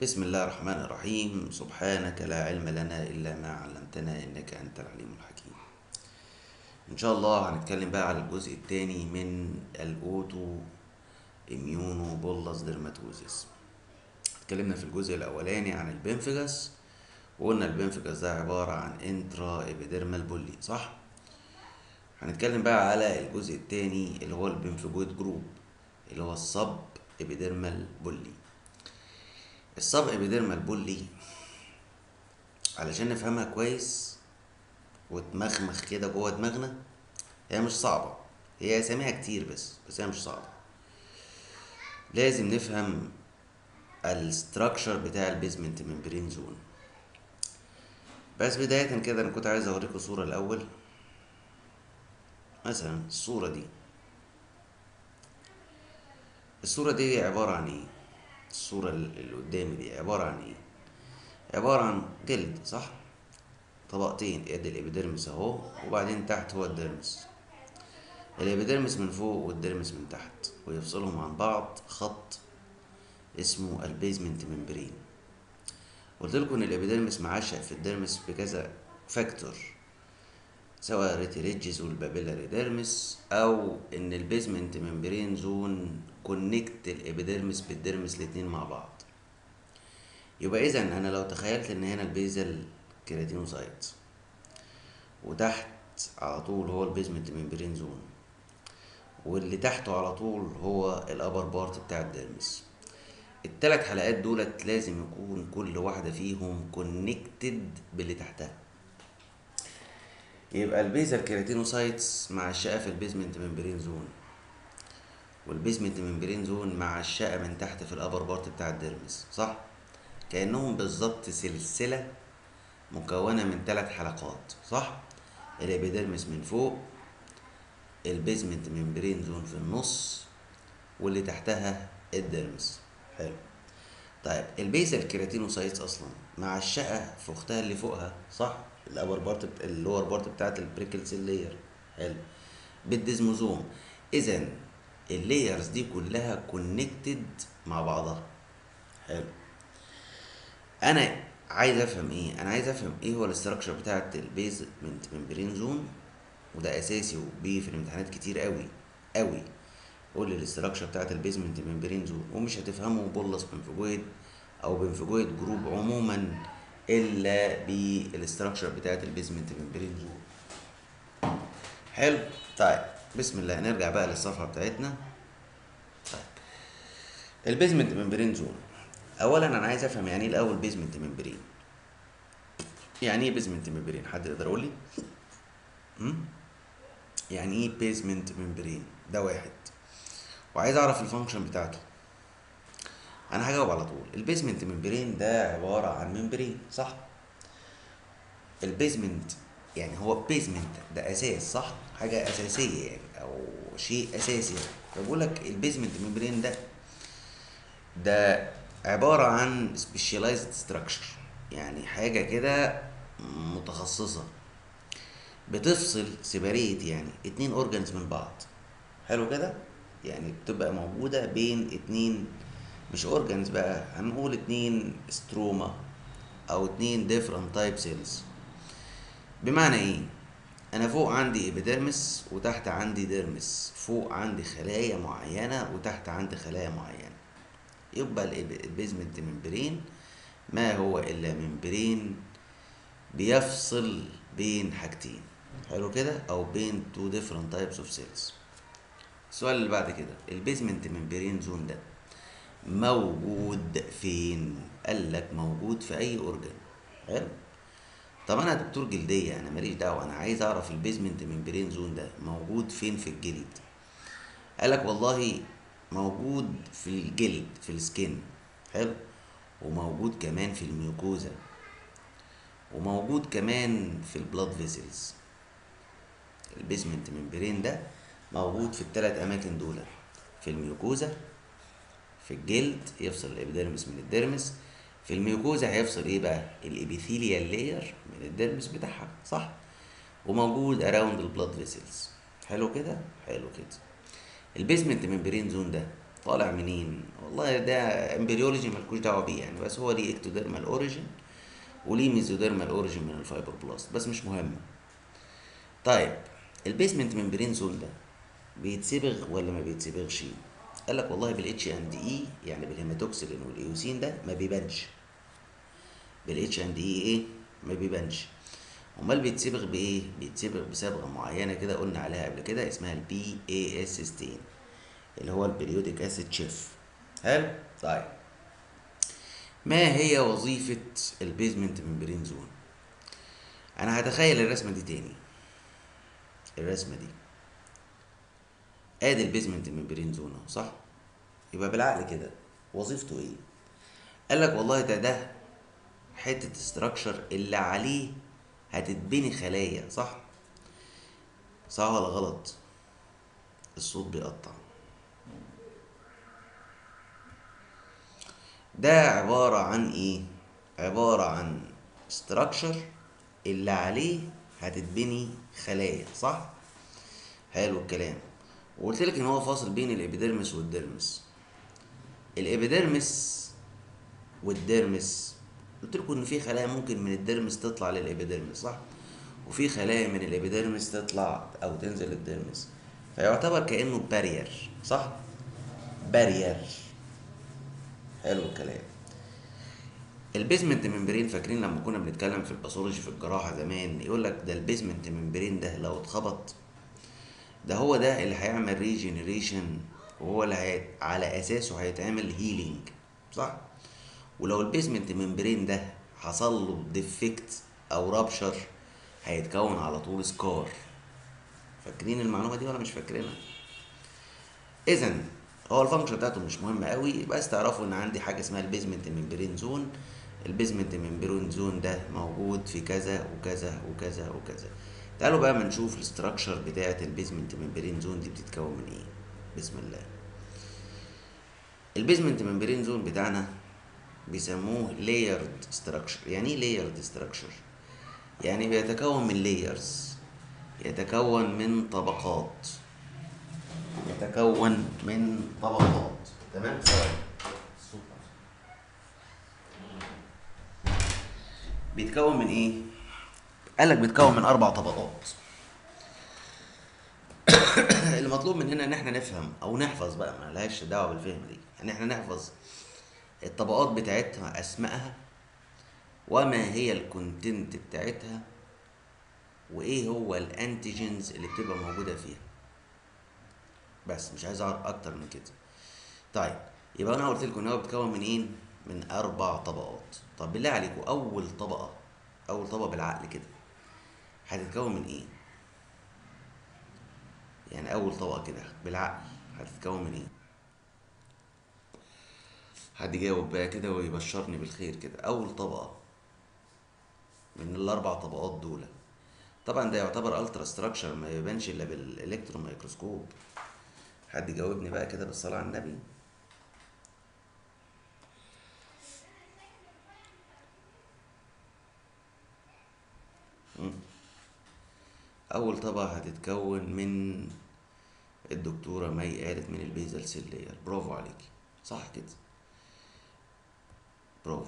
بسم الله الرحمن الرحيم سبحانك لا علم لنا إلا ما علمتنا إنك أنت العليم الحكيم إن شاء الله هنتكلم بقى على الجزء الثاني من الأوتو إميونو بولس ديرماتوزيس اتكلمنا في الجزء الأولاني عن البنفجس وقلنا البنفجس ده عبارة عن انترا إبيديرمال بولي صح؟ هنتكلم بقى على الجزء الثاني اللي هو البنفجويد جروب اللي هو الصب إبيديرمال بولي الصب إبيديرمال بولي علشان نفهمها كويس وتمخمخ كده جوه دماغنا هي مش صعبة هي أساميها كتير بس بس هي مش صعبة لازم نفهم الستراكشر بتاع البيزمنت ممبرين زون بس بداية كده أنا كنت عايز أوريكم صورة الأول مثلا الصورة دي الصورة دي عبارة عن إيه؟ الصورة اللي قدامي دي عبارة عن إيه؟ عبارة عن جلد صح؟ طبقتين ادي الابيديرمس اهو وبعدين تحت هو الديرمس الابيديرمس من فوق والديرمس من تحت ويفصلهم عن بعض خط اسمه البيزمنت ممبرين قلت لكم ان الابيديرمس معشق في الديرمس بكذا فاكتور سواء ريتيريجز والبابيلاري ديرمس او ان البيزمنت ممبرين زون كونكت الابيديرمس بالديرمس الاتنين مع بعض يبقى اذا انا لو تخيلت ان هنا البيزل كيراتينوسايت وتحت على طول هو البيزمنت ممبرين زون واللي تحته على طول هو الابر بارت بتاع الديرمس التلات حلقات دولت لازم يكون كل واحدة فيهم كونكتد باللي تحتها يبقى البيزل كيراتينوسايتس مع الشقة في البيزمنت ممبرين زون والبيزمنت ممبرين زون مع الشقة من تحت في الابر بارت بتاع الديرمس صح؟ كأنهم بالظبط سلسلة مكونة من ثلاث حلقات صح؟ الابيديرمس من فوق البيزمنت ممبرين زون في النص واللي تحتها الديرمس حلو طيب البيزل كيراتينوسايتس اصلا مع الشقه في اختها اللي فوقها صح الابر بارت بت... اللور بارت بتاعت البريكل سيل لاير حلو بالديزموزوم اذا اللايرز دي كلها كونكتد مع بعضها حلو انا عايز افهم ايه انا عايز افهم ايه هو الاستراكشر بتاعت البيزمنت ممبرين زون وده اساسي وبيه في الامتحانات كتير قوي قوي قول لي الاستراكشر بتاعت البيزمنت ممبرين زون ومش هتفهمه بولس بنفجويد او بنفجويد جروب عموما الا بالاستراكشر بتاعت البيزمنت ممبرين زون حلو طيب بسم الله نرجع بقى للصفحه بتاعتنا طيب البيزمنت ممبرين زون اولا انا عايز افهم يعني ايه الاول بيزمنت ممبرين يعني ايه بيزمنت ممبرين حد يقدر يقول لي يعني ايه بيزمنت ممبرين ده واحد وعايز اعرف الفانكشن بتاعته انا هجاوب على طول البيزمنت ممبرين ده عباره عن ممبرين صح البيزمنت يعني هو بيزمنت ده اساس صح حاجه اساسيه يعني او شيء اساسي يعني فبقول لك البيزمنت ممبرين ده ده عبارة عن specialized structure يعني حاجة كده متخصصة بتفصل سيباريت يعني اتنين اورجانز من بعض حلو كده يعني بتبقى موجودة بين اتنين مش اورجانز بقى هنقول اتنين ستروما او اتنين different type cells بمعنى ايه انا فوق عندي ابيديرمس وتحت عندي ديرمس فوق عندي خلايا معينة وتحت عندي خلايا معينة يبقى البيزمنت ممبرين ما هو الا ممبرين بيفصل بين حاجتين حلو كده او بين تو ديفرنت تايبس اوف سيلز السؤال اللي بعد كده البيزمنت ممبرين زون ده موجود فين قال لك موجود في اي اورجان حلو طب انا دكتور جلديه انا ماليش دعوه انا عايز اعرف البيزمنت ممبرين زون ده موجود فين في الجلد قال لك والله موجود في الجلد في السكين حلو وموجود كمان في الميوكوزا وموجود كمان في البلاد فيسلز البيزمنت ممبرين ده موجود في الثلاث اماكن دول في الميوكوزا في الجلد يفصل الابيديرمس من الديرمس في الميوكوزا هيفصل ايه بقى الابيثيليال لاير من الديرمس بتاعها صح وموجود اراوند البلاد فيسلز حلو كده حلو كده البيزمنت ممبرين زون ده طالع منين والله ده امبريولوجي مالكوش دعوه بيه يعني بس هو ليه اكتوديرمال اوريجين وليه ميزوديرمال اوريجين من الفايبروبلاست بس مش مهم طيب البيسمنت ممبرين زون ده بيتصبغ ولا ما بيتصبغش قال لك والله بالاتش اند اي يعني بالهيماتوكسلين والايوسين ده ما بيبانش بالاتش اند اي ايه ما بيبانش امال بيتصبغ بايه بيتصبغ بصبغه معينه كده قلنا عليها قبل كده اسمها البي اي اس ستين اللي هو البريودك اسيد شيف حلو طيب ما هي وظيفة البيزمنت ممبرين زون انا هتخيل الرسمة دي تاني الرسمة دي ادي البيزمنت ممبرين زون اهو صح يبقى بالعقل كده وظيفته ايه قال لك والله ده ده حتة استراكشر اللي عليه هتتبني خلايا صح صح ولا غلط الصوت بيقطع ده عبارة عن ايه عبارة عن استراكشر اللي عليه هتتبني خلايا صح حلو الكلام وقلت لك ان هو فاصل بين الابيديرمس والديرمس الابيديرمس والديرمس قلت لكم ان في خلايا ممكن من الديرمس تطلع للابيديرمس صح وفي خلايا من الابيديرمس تطلع او تنزل للديرمس فيعتبر كانه بارير صح بارير حلو الكلام البيزمنت ممبرين فاكرين لما كنا بنتكلم في الباثولوجي في الجراحه زمان يقول لك ده البيزمنت ممبرين ده لو اتخبط ده هو ده اللي هيعمل ريجنريشن وهو اللي هي... على اساسه هيتعمل هيلينج صح ولو البيزمنت ممبرين ده حصل له ديفكت او رابشر هيتكون على طول سكار فاكرين المعلومه دي ولا مش فاكرينها اذا هو الفانكشن بتاعته مش مهمه قوي بس تعرفوا ان عندي حاجه اسمها البيزمنت ممبرين زون البيزمنت ممبرين زون ده موجود في كذا وكذا وكذا وكذا تعالوا بقى ما نشوف الاستراكشر بتاعه البيزمنت ممبرين زون دي بتتكون من ايه بسم الله البيزمنت ممبرين زون بتاعنا بيسموه لايرد ستراكشر يعني ايه لايرد ستراكشر يعني بيتكون من لايرز يتكون من طبقات يتكون من طبقات تمام ثواني بيتكون من ايه قال لك بيتكون من اربع طبقات المطلوب مننا ان احنا نفهم او نحفظ بقى ما لهاش دعوه بالفهم دي ان احنا نحفظ الطبقات بتاعتها اسمائها وما هي الكونتنت بتاعتها وايه هو الانتيجنز اللي بتبقى موجوده فيها بس مش عايز اعرف اكتر من كده طيب يبقى انا قلت لكم ان هو بيتكون من ايه من اربع طبقات طب بالله عليكم اول طبقه اول طبقه بالعقل كده هتتكون من ايه يعني اول طبقه كده بالعقل هتتكون من ايه حد يجاوب بقى كده ويبشرني بالخير كده اول طبقه من الاربع طبقات دول طبعا ده يعتبر الترا ستراكشر ما يبانش الا بالالكترون مايكروسكوب حد يجاوبني بقى كده بالصلاه على النبي مم. اول طبقه هتتكون من الدكتوره مي قالت من البيزل سيل لاير برافو عليكي صح كده برافو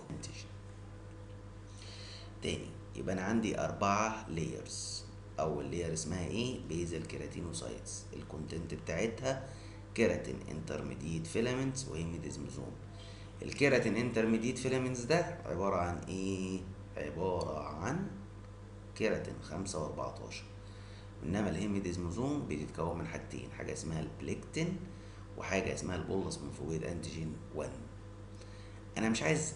تاني يبقى انا عندي اربعة لايرز اول لاير اسمها ايه بيزل كيراتينوسايتس الكونتنت بتاعتها كيراتين انترميديت فيلامنتس وهيميديزمزوم الكيراتين انترميديت فيلامنتس ده عبارة عن ايه عبارة عن كيراتين خمسة واربعتاشر انما الهيميديزمزوم بتتكون من حاجتين حاجة اسمها البليكتين وحاجة اسمها البولس منفويد انتيجين 1 انا مش عايز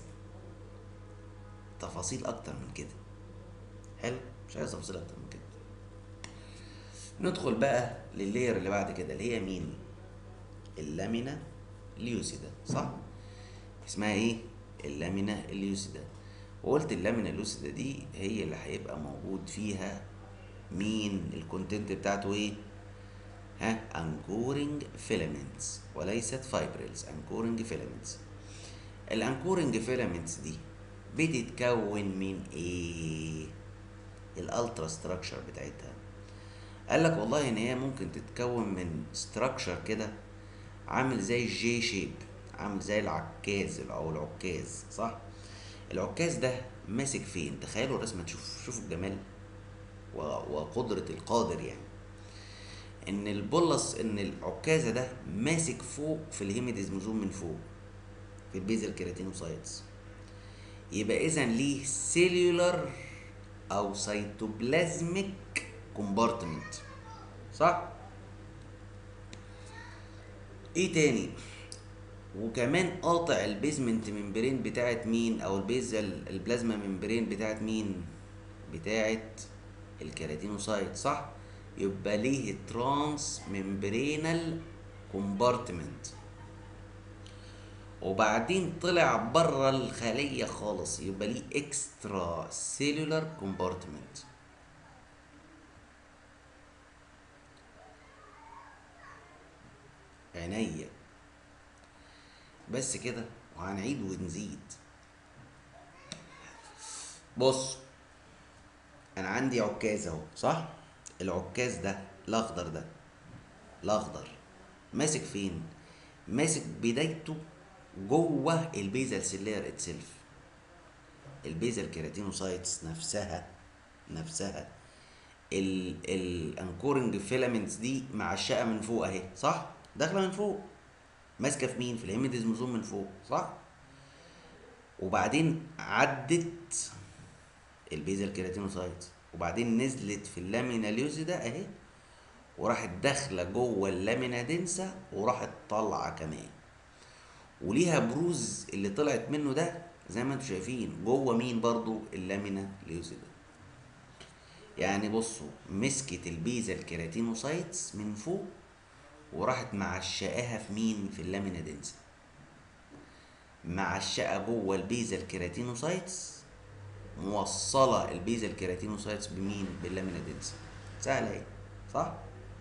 تفاصيل اكتر من كده حلو مش عايز تفاصيل اكتر من كده ندخل بقى لللاير اللي بعد كده اللي هي مين اللامينا ليوسيدا صح اسمها ايه اللامينا الليوسيدا وقلت اللامينا الليوسيدا دي هي اللي هيبقى موجود فيها مين الكونتنت بتاعته ايه ها انكورنج فيلامنتس وليست فايبريلز انكورنج فيلامنتس الانكورنج فيلامنتس دي بتتكون من ايه الالترا ستراكشر بتاعتها قال لك والله ان هي ممكن تتكون من ستراكشر كده عامل زي الجي شيب عامل زي العكاز او العكاز صح العكاز ده ماسك فين تخيلوا الرسمه تشوف شوفوا الجمال و- وقدره القادر يعني ان البولس ان العكازه ده ماسك فوق في الهيميديزموزوم من فوق في البيزل كيراتينوسايتس يبقى اذا ليه سيلولار او سيتوبلازميك كومبارتمنت صح ايه تاني وكمان قاطع البيزمنت ممبرين بتاعت مين او البيزل البلازما ممبرين بتاعت مين بتاعت الكيراتينوسايت صح يبقى ليه ترانس ممبرينال كومبارتمنت وبعدين طلع بره الخليه خالص يبقى ليه اكسترا سيلولار كومبارتمنت عينيا بس كده وهنعيد ونزيد بص انا عندي عكاز اهو صح العكاز ده الاخضر ده الاخضر ماسك فين ماسك بدايته جوه البيزل سيلير اتسلف البيزل كيراتينوسايتس نفسها نفسها ال الانكورنج فيلامنتس دي معشقه من فوق اهي صح داخله من فوق ماسكه في مين في الهيميديزموزوم من فوق صح وبعدين عدت البيزل كيراتينوسايتس وبعدين نزلت في اللامينا ليوزيدا اهي وراحت داخله جوه اللامينا دنسا وراحت طالعه كمان وليها بروز اللي طلعت منه ده زي ما انتم شايفين جوه مين برضو اللامينا ليوزيدا يعني بصوا مسكت البيزل كيراتينوسايتس من فوق وراحت معشقاها في مين في اللامينا دنسا معشقه جوه البيزل كيراتينوسايتس موصله البيزل كيراتينوسايتس بمين باللامينا دنسا سهله اهي صح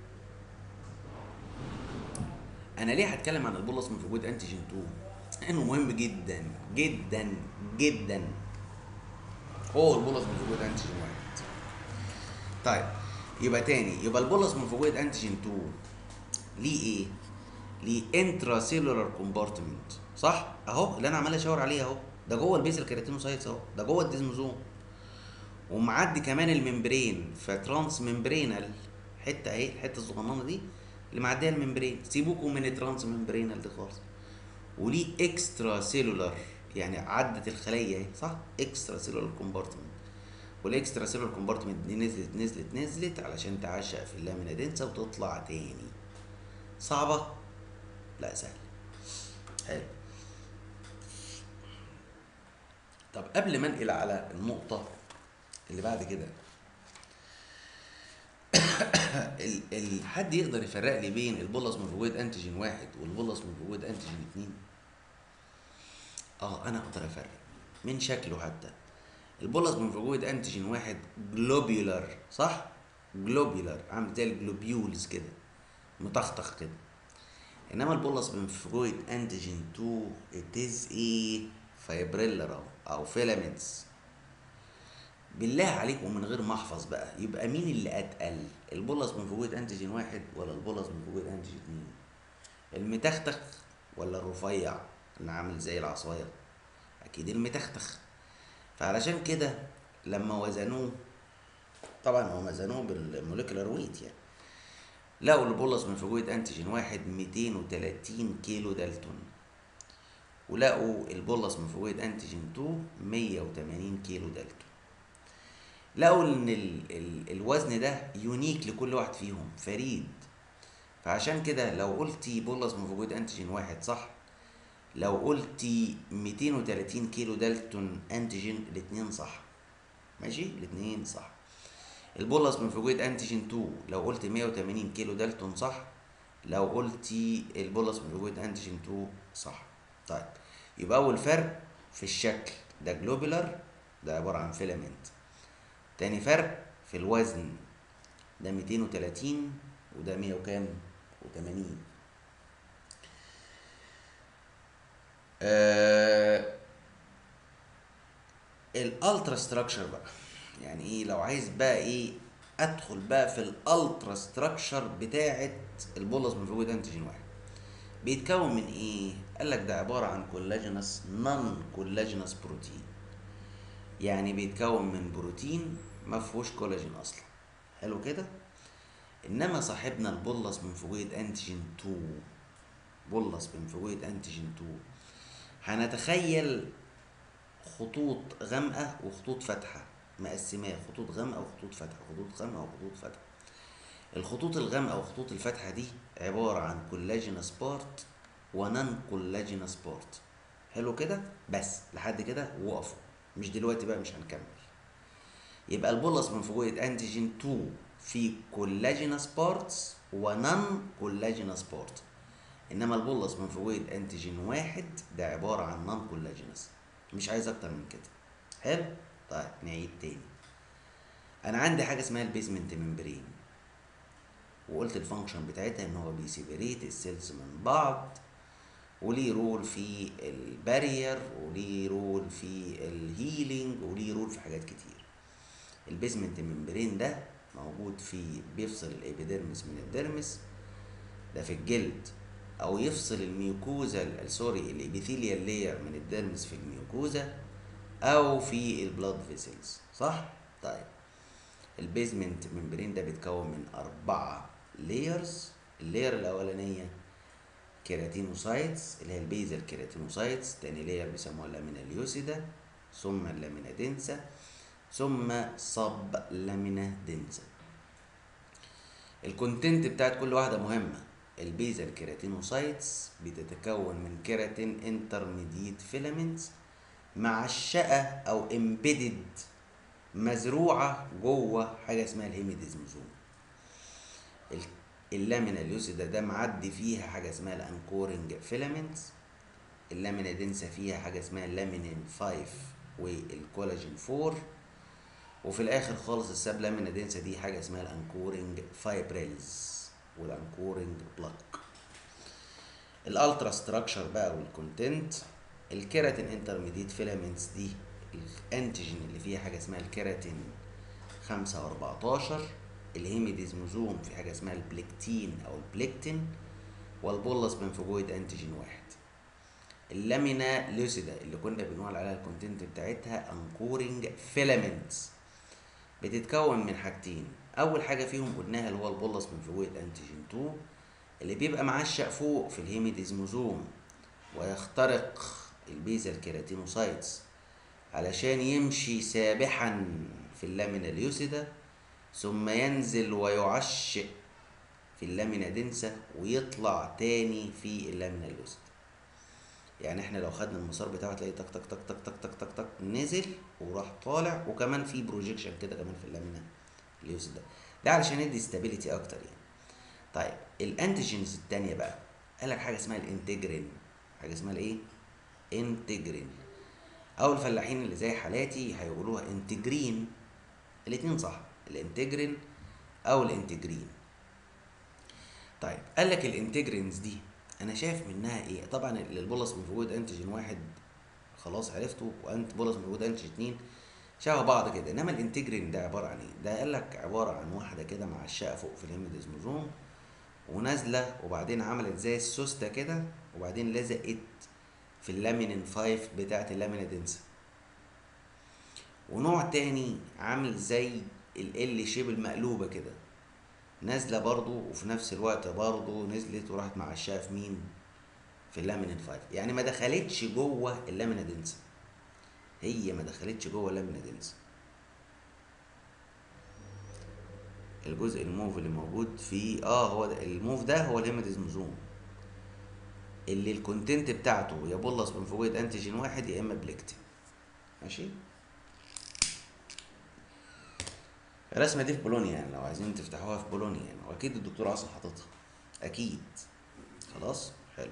انا ليه هتكلم عن البولس من وجود انتيجين 2 لانه مهم جدا جدا جدا هو البولس من وجود انتيجين واحد طيب يبقى تاني يبقى البولس من وجود انتيجين 2 ليه ايه ليه انترا سيلولار كومبارتمنت صح اهو اللي انا عمال اشاور عليه اهو ده جوه البيزل كيراتينوسايتس اهو ده جوه الديزموزوم ومعدي كمان الممبرين فترانس ممبرينال حته اهي الحته الصغننه دي اللي معديه الممبرين سيبوكوا من الترانس ممبرينال دي خالص وليه اكسترا سيلولار يعني عدت الخليه اهي صح اكسترا سيلولار كومبارتمنت والاكسترا سيلولار كومبارتمنت دي نزلت نزلت نزلت علشان تعشق في اللامينا دنسا وتطلع تاني صعبه لا سهل حلو طب قبل ما انقل على النقطه اللي بعد كده ال ال حد يقدر يفرق لي بين البولس مفوجود انتيجين واحد والبولس مفوجود انتيجين اتنين اه انا اقدر افرق من شكله حتى البولس مفوجود انتيجين واحد جلوبيولار صح جلوبيولار عامل زي الجلوبيولز كده مطخطخ كده انما البولس مفوجود انتيجين 2 it is a fibrillar او فيلامنتس بالله عليكم من غير ما احفظ بقى يبقى مين اللي اتقل البولس من فوجود انتيجين واحد ولا البولس من فوجود انتيجين اتنين المتختخ ولا الرفيع اللي عامل زي العصايه اكيد المتختخ فعلشان كده لما وزنوه طبعا هو وزنوه بالموليكولار ويت يعني لقوا البولس من فوجود انتيجين واحد 230 كيلو دالتون ولقوا البولس من فوجود انتيجين 2 180 كيلو دالتون لقوا ان ال ال الوزن ده يونيك لكل واحد فيهم فريد فعشان كده لو قلتي بولس من وجود انتيجين واحد صح لو قلتي 230 كيلو دالتون انتيجين الاتنين صح ماشي الاتنين صح البولس من وجود انتيجين 2 لو قلت 180 كيلو دالتون صح لو قلتي البولس من وجود انتيجين 2 صح طيب يبقى اول فرق في الشكل ده جلوبولار ده عباره عن فيلامنت تاني فرق في الوزن ده 230 وده 100 وكام و80 آه الالترا ستراكشر بقى يعني ايه لو عايز بقى ايه ادخل بقى في الالترا ستراكشر بتاعه البولس من فوجود انتيجين واحد بيتكون من ايه قال لك ده عباره عن كولاجينس نون كولاجينس بروتين يعني بيتكون من بروتين ما فيهوش كولاجين اصلا حلو كده انما صاحبنا البولس من فوقيه انتيجين 2 بولس من فوقيه انتيجين 2 هنتخيل خطوط غامقه وخطوط فاتحه مقسماه خطوط غامقه وخطوط فاتحه خطوط غامقه وخطوط فاتحه الخطوط الغامقه وخطوط الفاتحه دي عباره عن كولاجينس بارت ونان كولاجينس بارت حلو كده بس لحد كده وقفوا مش دلوقتي بقى مش هنكمل يبقى البولس من فوقيه انتيجين 2 في كولاجينس بارتس ونان كولاجينس بارت انما البولس من فوقيه انتيجين واحد ده عباره عن نان كولاجينس مش عايز اكتر من كده حلو طيب نعيد تاني انا عندي حاجه اسمها البيزمنت ممبرين وقلت الفانكشن بتاعتها ان هو بيسيبريت السيلز من بعض وليه رول في البارير وليه رول في الهيلينج وليه رول في حاجات كتير البيزمنت ممبرين ده موجود في بيفصل الابيديرمس من الديرمس ده في الجلد او يفصل الميوكوزا سوري الابيثيليال لاير من الديرمس في الميوكوزا او في البلاد فيسلز صح طيب البيزمنت ممبرين ده بيتكون من أربعة لايرز اللاير الأولانية كيراتينوسايتس اللي هي البيزل كيراتينوسايتس تاني لاير بيسموها اللامينا اليوسيدا ثم اللامينا دنسا ثم صب لامينا دنسا الكونتنت بتاعت كل واحدة مهمة البيزل كيراتينوسايتس بتتكون من كيراتين انترميديت فيلامنتس معشقة أو امبيدد مزروعة جوه حاجة اسمها الهيميديزموزوم اللامينا اليوسيدا ده معدي فيها حاجة اسمها الانكورنج فيلامنتس اللامينا دنسا فيها حاجة اسمها اللامينين 5 والكولاجين 4 وفي الاخر خالص الساب لامينا دنسا دي حاجة اسمها الانكورنج فايبريلز والانكورنج بلاك الالترا ستراكشر بقى والكونتنت الكيراتين انترميديت فيلامنتس دي الانتيجين اللي فيها حاجه اسمها الكيراتين 5 و14 الهيميديزموزوم في حاجه اسمها البليكتين او البليكتين والبولس بنفوجويد انتيجين واحد اللامينا لوسيدا اللي كنا بنقول عليها الكونتنت بتاعتها انكورنج فيلامنتس بتتكون من حاجتين اول حاجه فيهم قلناها اللي هو البولس بنفوجويد انتيجين 2 اللي بيبقى معشق فوق في الهيميديزموزوم ويخترق البيزا الكيراتينوسايتس علشان يمشي سابحا في اللامينا اليوسيدا ثم ينزل ويعشق في اللامينا دنسا ويطلع تاني في اللامينا اليوسيدا يعني احنا لو خدنا المسار بتاعه تلاقي تك تك تك تك تك تك تك تك نزل وراح طالع وكمان في بروجيكشن كده كمان في اللامينا اليوسيدا ده علشان يدي ستابيليتي اكتر يعني طيب الانتيجينز التانية بقى قال لك حاجه اسمها الانتجرين حاجه اسمها الايه انتجرين او الفلاحين اللي زي حالاتي هيقولوها انتجرين الاتنين صح الانتجرين او الانتجرين طيب قال لك الانتجرينز دي انا شايف منها ايه طبعا البولس من وجود انتيجين واحد خلاص عرفته وانت بولس من وجود انتيجين اتنين شبه بعض كده انما الانتجرين ده عباره عن ايه ده قال لك عباره عن واحده كده معشقه فوق في الهيميديزموزوم ونازله وبعدين عملت زي السوسته كده وبعدين لزقت في اللامينين 5 بتاعت اللامينا دنسا ونوع تاني عامل زي ال شيب المقلوبه كده نازله برضو وفي نفس الوقت برضو نزلت وراحت معشاها في مين في اللامينين 5 يعني ما دخلتش جوه اللامينا دنسا هي ما دخلتش جوه اللامينا دنسا الجزء الموف اللي موجود فيه اه هو ده الموف ده هو الهيماتيزموزوم اللي الكونتنت بتاعته يا بولس بنفوجيد انتيجين واحد يا اما بليكتين ماشي الرسمه دي في بولونيا يعني لو عايزين تفتحوها في بولونيا يعني واكيد الدكتور عاصم حاططها اكيد خلاص حلو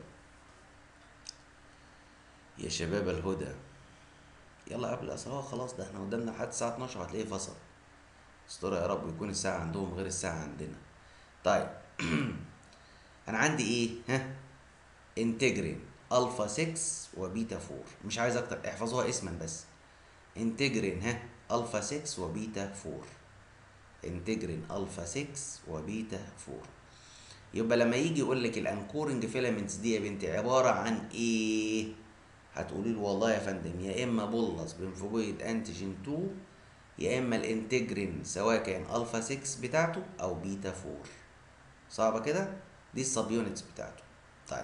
يا شباب الهدى يلا قبل اصل خلاص ده احنا قدامنا لحد الساعه 12 هتلاقيه فصل استر يا رب يكون الساعه عندهم غير الساعه عندنا طيب انا عندي ايه ها انتجرين الفا 6 وبيتا 4 مش عايز اكتر احفظوها اسما بس انتجرين ها الفا 6 وبيتا 4 انتجرين الفا 6 وبيتا 4 يبقى لما يجي يقول لك الانكورنج فيلامنتس دي يا بنتي عباره عن ايه هتقولي له والله يا فندم يا اما بولس بنفجويد انتيجين 2 يا اما الانتجرين سواء كان الفا 6 بتاعته او بيتا 4 صعبه كده دي السب يونتس بتاعته طيب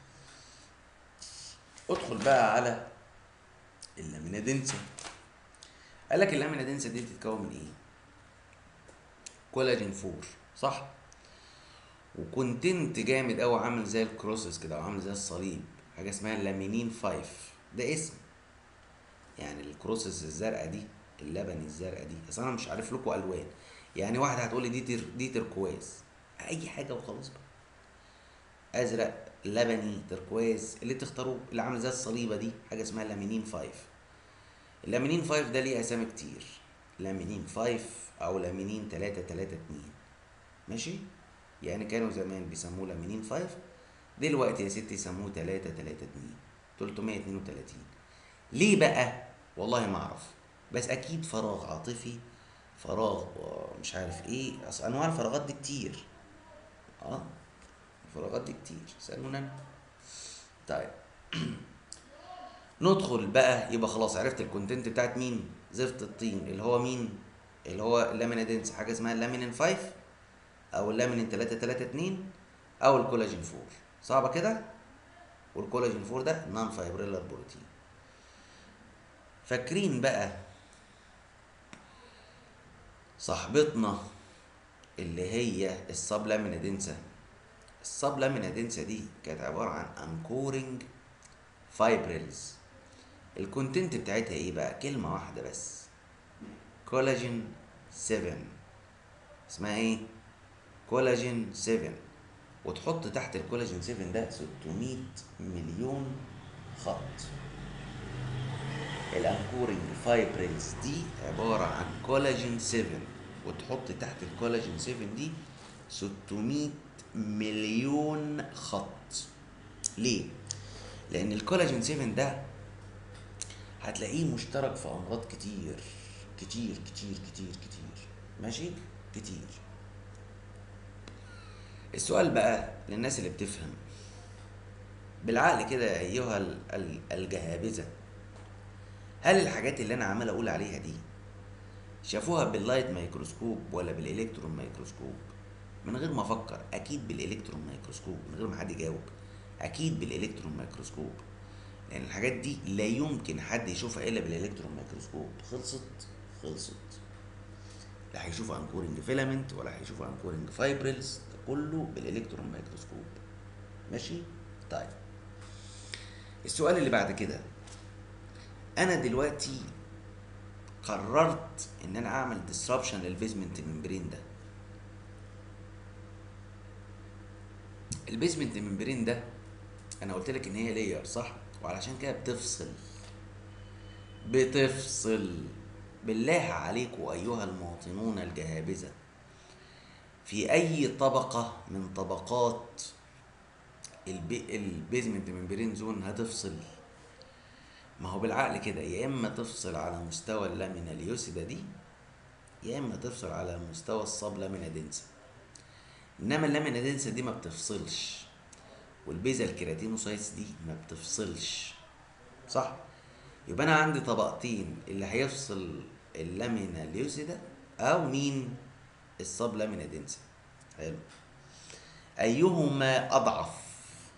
ادخل بقى على اللامينا دنسا قال لك اللامينا دنسا دي بتتكون من ايه كولاجين 4 صح وكونتنت جامد قوي عامل زي الكروسس كده وعامل زي الصليب حاجه اسمها لامينين 5 ده اسم يعني الكروسس الزرقاء دي اللبني الزرقاء دي بس انا مش عارف لكم الوان يعني واحد هتقول لي دي تر... دي تركواز اي حاجه وخلاص بقى ازرق لبني تركواز اللي تختاروه اللي عامل زي الصليبه دي حاجه اسمها لامينين 5 اللامينين 5 ده ليه اسامي كتير لامينين 5 او لامينين 3 3 2 ماشي يعني كانوا زمان بيسموه لامينين 5 دلوقتي يا ستي يسموه 3 3 2 332 ليه بقى والله ما اعرف بس اكيد فراغ عاطفي فراغ مش عارف ايه اصل انواع الفراغات دي كتير اه الفراغات دي كتير سالونا أنا. طيب ندخل بقى يبقى خلاص عرفت الكونتنت بتاعت مين زفت الطين اللي هو مين اللي هو اللامينا دنس حاجه اسمها اللامينين 5 او اللامينين 3 3 2 او الكولاجين 4 صعبه كده والكولاجين 4 ده نون فايبريلر بروتين فاكرين بقى صاحبتنا اللي هي السب لامينا دنسا السب لامينا دنسا دي كانت عباره عن انكورنج فايبريلز الكونتنت بتاعتها ايه بقى كلمه واحده بس كولاجين 7 اسمها ايه كولاجين 7 وتحط تحت الكولاجين 7 ده 600 مليون خط الانكورنج فايبريلز دي عبارة عن كولاجين 7 وتحط تحت الكولاجين 7 دي 600 مليون خط ليه؟ لأن الكولاجين 7 ده هتلاقيه مشترك في أمراض كتير كتير كتير كتير كتير ماشي؟ كتير السؤال بقى للناس اللي بتفهم بالعقل كده أيها ال- ال- الجهابذة هل الحاجات اللي أنا عمال أقول عليها دي شافوها باللايت ميكروسكوب ولا بالإلكترون ميكروسكوب من غير ما أفكر أكيد بالإلكترون ميكروسكوب من غير ما حد يجاوب أكيد بالإلكترون ميكروسكوب لأن الحاجات دي لا يمكن حد يشوفها إلا بالإلكترون ميكروسكوب خلصت خلصت لا هيشوف انكورنج فيلامنت ولا هيشوف انكورنج فايبريلز ده كله بالالكترون ميكروسكوب ماشي طيب السؤال اللي بعد كده انا دلوقتي قررت ان انا اعمل ديسربشن للبيزمنت ممبرين ده البيزمنت ممبرين ده انا قلت لك ان هي لاير صح وعلشان كده بتفصل بتفصل بالله عليكم ايها المواطنون الجهابذه في اي طبقه من طبقات البي... البيزمنت ممبرين زون هتفصل ما هو بالعقل كده يا اما تفصل على مستوى اللامينا اليوسيدا دي يا اما تفصل على مستوى الصاب لامينا دنسا انما اللامينا دنسا دي ما بتفصلش والبيزا الكيراتينوسايتس دي ما بتفصلش صح يبقى انا عندي طبقتين اللي هيفصل اللامينا اليوسيدا او مين الصاب لامينا دنسا حلو ايهما اضعف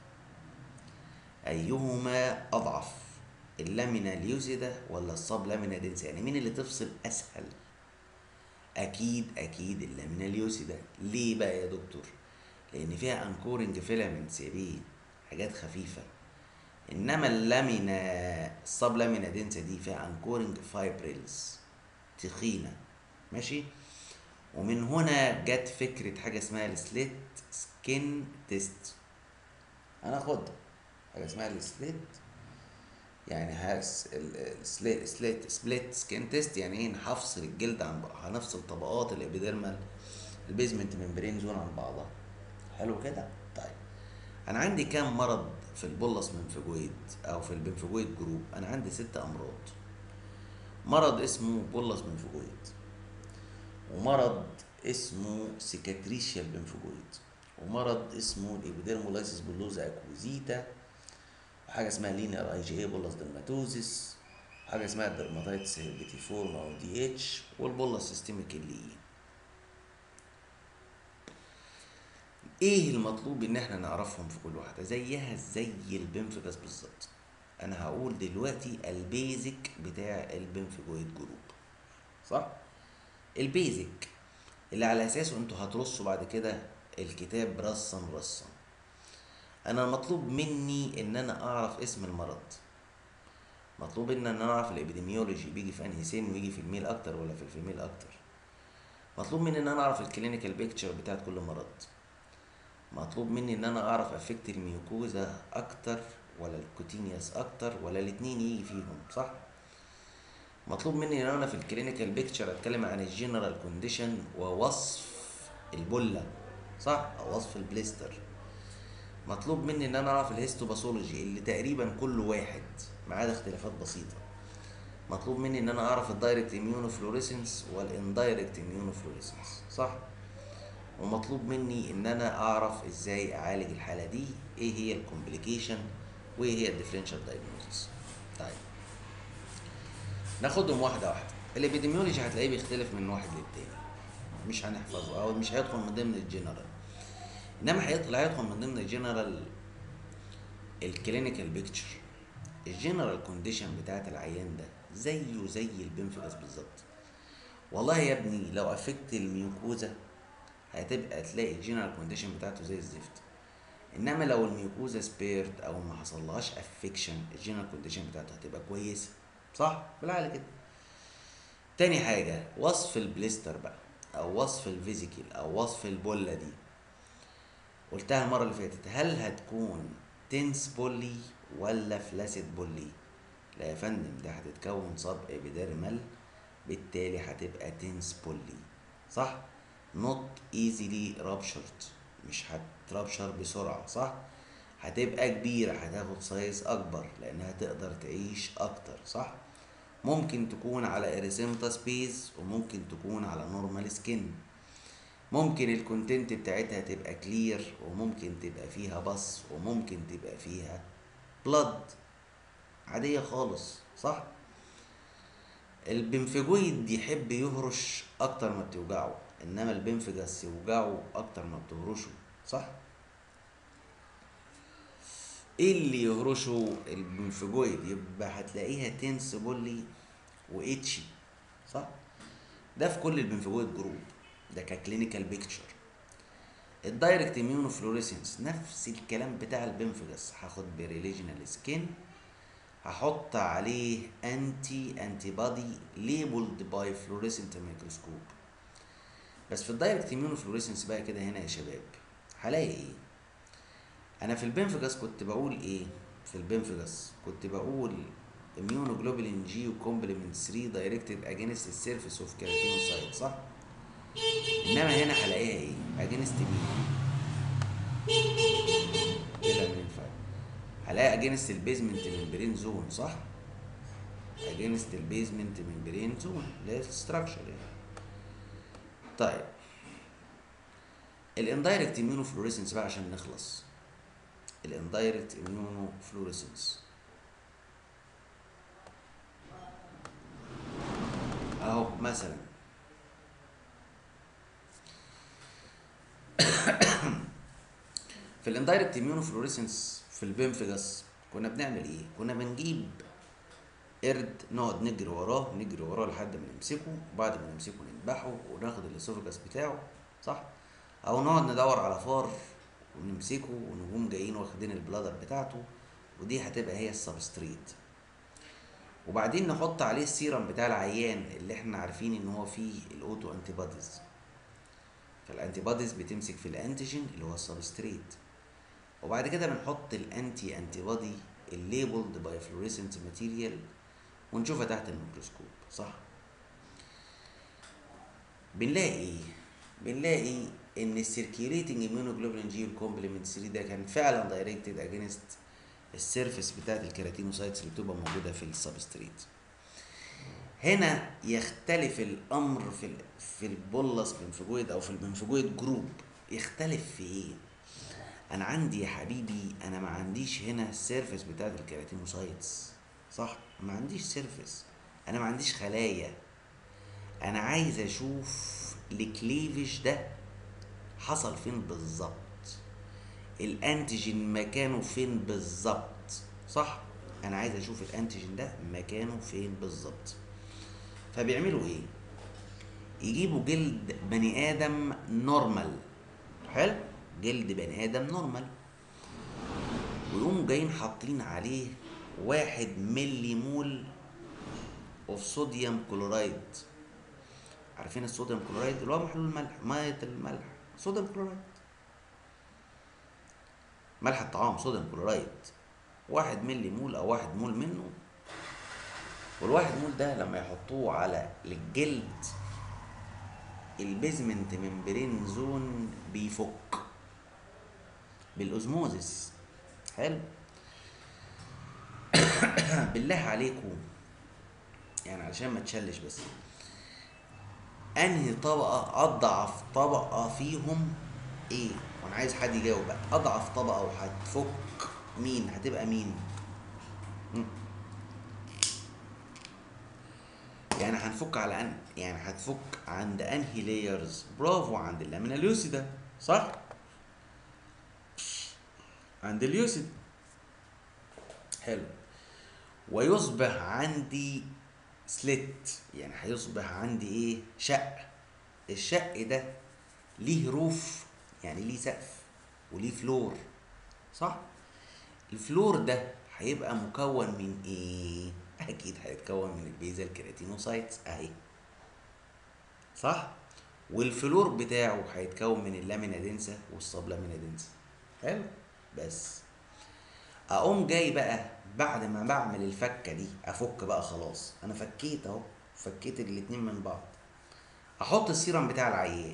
ايهما اضعف اللامينا اليوسيدا ولا الصاب لامينا دنسا يعني مين اللي تفصل اسهل اكيد اكيد اللامينا اليوسيدا ليه بقى يا دكتور لان فيها انكورنج فيلامنتس يا بيه حاجات خفيفه انما اللامينا الصاب لامينا دنسا دي فيها انكورنج فايبريلز تخينه ماشي ومن هنا جت فكره حاجه اسمها السليت سكين تيست هناخد حاجه اسمها السليت يعني هس السليت سليت سبليت سكين تيست يعني ايه هفصل الجلد عن بعض هنفصل طبقات الابيديرمال البيزمنت ممبرين زون عن بعضها حلو كده طيب انا عندي كام مرض في البولس منفجويد او في البنفجويد جروب انا عندي ست امراض مرض اسمه بولس منفجويد ومرض اسمه سيكاتريشيال بنفجويد ومرض اسمه الابيديرمولايسيس بولوزا اكوزيتا وحاجه اسمها لينير اي جي اي بولس درماتوزيس وحاجه اسمها الدرماتايتس هيربيتيفورم او دي اتش والبولس سيستميك اللي ايه المطلوب ان احنا نعرفهم في كل واحده زيها زي البنفجاس بالظبط انا هقول دلوقتي البيزك بتاع البنفجويد جروب صح البيزك اللي على اساسه انتوا هترصوا بعد كده الكتاب رصا رصا انا المطلوب مني ان انا اعرف اسم المرض مطلوب ان انا اعرف الابيديميولوجي بيجي في انهي سن ويجي في الميل اكتر ولا في الفيميل اكتر مطلوب مني ان انا اعرف الكلينيكال بيكتشر بتاعت كل مرض مطلوب مني ان انا اعرف افكت الميوكوزا اكتر ولا الكوتينياس اكتر ولا الاتنين يجي فيهم صح مطلوب مني ان انا في الكلينيكال بيكتشر اتكلم عن الجنرال كونديشن ووصف البله صح او وصف البليستر مطلوب مني ان انا اعرف الهيستوباثولوجي اللي تقريبا كل واحد ما عدا اختلافات بسيطه مطلوب مني ان انا اعرف الدايركت اميونوفلوريسنس والاندايركت اميونوفلوريسنس صح ومطلوب مني ان انا اعرف ازاي اعالج الحاله دي ايه هي الكومبليكيشن وايه هي الديفرنشال دايجنوستس طيب ناخدهم واحده واحده الابيديميولوجي هتلاقيه بيختلف من واحد للتاني مش هنحفظه او مش هيدخل من ضمن الجنرال انما هيدخل هيدخل من ضمن الجنرال الكلينيكال بيكتشر الجنرال كونديشن بتاعت العيان ده زيه زي البنفجاس بالظبط والله يا ابني لو افكت الميوكوزا هتبقى تلاقي الجنرال كونديشن بتاعته زي الزفت انما لو الميوكوزا سبيرد او ما حصلهاش افكشن الجنرال كونديشن بتاعته هتبقى كويسه صح بالعقل كده تاني حاجه وصف البليستر بقى او وصف الفيزيكال او وصف البوله دي قلتها المره اللي فاتت هل هتكون تنس بولي ولا فلاسيد بولي لا يا فندم ده هتتكون صب ابيديرمال بالتالي هتبقى تنس بولي صح not easily ruptured مش هتربشر بسرعة صح هتبقى كبيرة هتاخد سايز أكبر لأنها تقدر تعيش أكتر صح ممكن تكون على اريسيمتا سبيس وممكن تكون على نورمال سكين ممكن الكونتنت بتاعتها تبقى كلير وممكن تبقى فيها بص وممكن تبقى فيها بلد عادية خالص صح البنفجويد يحب يهرش اكتر ما بتوجعه انما البنفجس يوجعه اكتر ما بتهرشه صح ايه اللي يهرشه البنفجويد يبقى هتلاقيها تنس بولي واتشي صح ده في كل البنفجويد جروب ده ككلينيكال بيكتشر الدايركت اميونو فلوريسنس نفس الكلام بتاع البنفجس هاخد بريليجنال سكين هحط عليه انتي انتي بادي ليبلد باي فلوريسنت ميكروسكوب بس في الدايركت اميونو فلوريسنس بقى كده هنا يا شباب هلاقي ايه انا في البنفجس كنت بقول ايه في البنفجس كنت بقول immunoglobulin G وكومبلمنت 3 دايركتد اجينست السيرفيس اوف كيراتينوسايت صح انما هنا هلاقيها ايه اجينست مين كده ما ينفع هلاقي اجينست البيزمنت ممبرين زون صح اجينست البيزمنت ممبرين زون اللي هي الستراكشر يعني طيب الاندايركت اميونو فلوريسنس بقى عشان نخلص الاندايركت اميونو فلوريسنس اهو مثلا في الاندايركت اميونو فلوريسنس في البنفجس كنا بنعمل ايه كنا بنجيب قرد نقعد نجري وراه نجري وراه لحد ما نمسكه وبعد ما نمسكه نذبحه وناخد الاسوفجس بتاعه صح او نقعد ندور على فار ونمسكه ونقوم جايين واخدين البلادر بتاعته ودي هتبقى هي السبستريت وبعدين نحط عليه السيرم بتاع العيان اللي احنا عارفين ان هو فيه الاوتو انتي بوديز فالانتي بوديز بتمسك في الانتيجين اللي هو السبستريت وبعد كده بنحط الانتي انتي بودي الليبلد باي فلوريسنت ماتيريال ونشوفها تحت الميكروسكوب صح بنلاقي ايه بنلاقي ان السيركيوليتنج immunoglobulin جي والكومبلمنت 3 ده كان فعلا دايركتد اجينست السيرفيس بتاعت الكيراتينوسايتس اللي بتبقى موجوده في السبستريت هنا يختلف الامر في ال في البولس بنفجويد او في البنفجويد جروب يختلف في ايه انا عندي يا حبيبي انا ما عنديش هنا السيرفس بتاعت الكيراتينوسايتس صح ما عنديش سيرفس انا ما عنديش خلايا انا عايز اشوف الكليفج ده حصل فين بالظبط الانتيجين مكانه فين بالظبط صح انا عايز اشوف الانتيجين ده مكانه فين بالظبط فبيعملوا ايه يجيبوا جلد بني ادم نورمال حلو جلد بني ادم نورمال ويقوموا جايين حاطين عليه واحد ملي مول اوف صوديوم كلورايد عارفين الصوديوم كلورايد اللي هو محلول الملح ميه الملح صوديوم كلورايد ملح الطعام صوديوم كلورايد واحد ملي مول او واحد مول منه والواحد مول ده لما يحطوه على الجلد البيزمنت ممبرين زون بيفك بالاوزموزس حلو بالله عليكم يعني علشان ما تشلش بس انهي طبقه اضعف طبقه فيهم ايه وانا عايز حد يجاوب بقى اضعف طبقه وهتفك مين هتبقى مين مم. يعني هنفك على ان يعني هتفك عند انهي لايرز برافو عند اللامينا لوسيدا صح عند اليوسيد حلو ويصبح عندي سليت يعني هيصبح عندي ايه شق الشق ده ليه روف يعني ليه سقف وليه فلور صح الفلور ده هيبقى مكون من ايه اكيد هيتكون من البيزال كيراتينوسايتس اهي صح والفلور بتاعه هيتكون من اللامينا دنسا والسبلامينا دنسا حلو بس اقوم جاي بقى بعد ما بعمل الفكه دي افك بقى خلاص انا فكيت اهو فكيت الاتنين من بعض احط السيرم بتاع العيان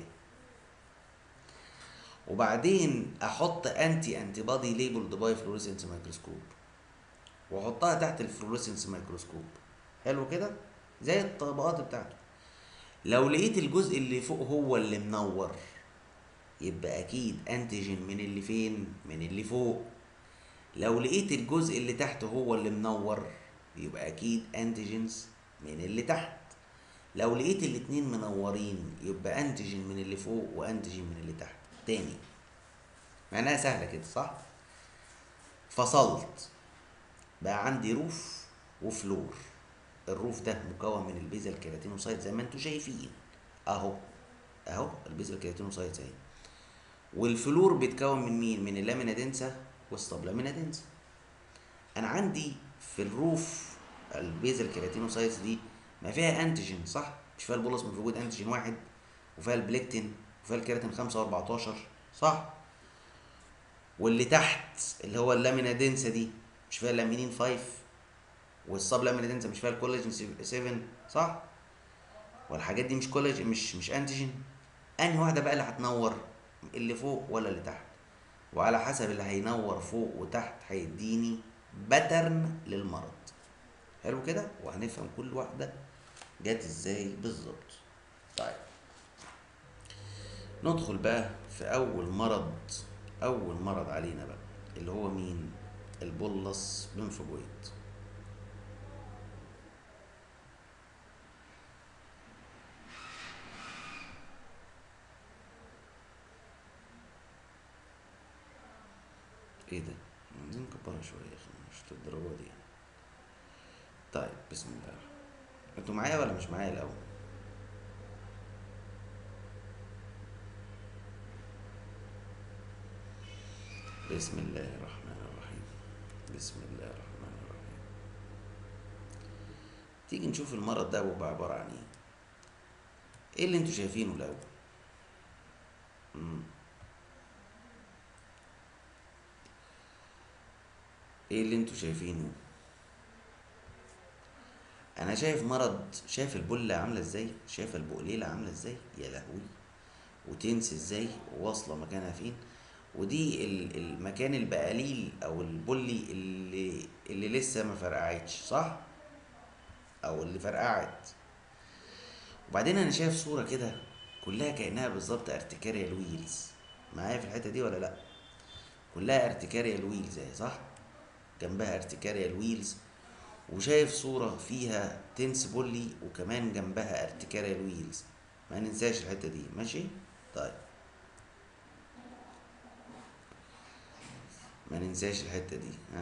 وبعدين احط انتي انتي بادي ليبلد باي فلوريسنس مايكروسكوب واحطها تحت الفلوريسنس مايكروسكوب حلو كده زي الطبقات بتاعته لو لقيت الجزء اللي فوق هو اللي منور يبقى اكيد انتيجين من اللي فين من اللي فوق لو لقيت الجزء اللي تحت هو اللي منور يبقى اكيد انتيجينز من اللي تحت لو لقيت الاتنين منورين يبقى انتيجين من اللي فوق وانتيجين من اللي تحت تاني معناها سهلة كده صح فصلت بقى عندي روف وفلور الروف ده مكون من البيزل كيراتينوسايت زي ما انتم شايفين اهو اهو البيزل كيراتينوسايت اهي والفلور بيتكون من مين من اللامينا دنسا والسبلامينا دنسا انا عندي في الروف البيزل كيراتينوسايتس دي ما فيها انتيجين صح مش فيها البولس من وجود انتيجين واحد وفيها البليكتين وفيها الكيراتين 5 و14 صح واللي تحت اللي هو اللامينا دنسا دي مش فيها اللامينين 5 والسب لامينا دنسا مش فيها الكولاجين 7 صح والحاجات دي مش كولاجين مش مش انتيجين انهي واحده بقى اللي هتنور اللي فوق ولا اللي تحت وعلى حسب اللي هينور فوق وتحت هيديني باترن للمرض حلو كده وهنفهم كل واحده جت ازاي بالظبط طيب ندخل بقى في اول مرض اول مرض علينا بقى اللي هو مين البولس بنفجويد ايه ده عايزين نكبرها شويه يا اخي مش للدرجه دي يعني طيب بسم الله انتوا معايا ولا مش معايا الاول بسم الله الرحمن الرحيم بسم الله الرحمن الرحيم تيجي نشوف المرض ده بيبقى عبارة عن ايه ايه اللي انتوا شايفينه الاول مم. ايه اللي انتوا شايفينه انا شايف مرض شايف البلة عاملة ازاي شايف البقليلة عاملة ازاي يا لهوي وتنسي ازاي واصلة مكانها فين ودي ال- المكان البقليل او البلي اللي اللي لسه ما فرقعتش صح او اللي فرقعت وبعدين انا شايف صورة كده كلها كأنها بالظبط ارتكاريال ويلز معايا في الحتة دي ولا لا كلها ارتكاريال ويلز اهي صح جنبها ارتكاريال ويلز وشايف صورة فيها تنس بولي وكمان جنبها ارتكاريال ويلز ما ننساش الحتة دي ماشي طيب ما ننساش الحتة دي ها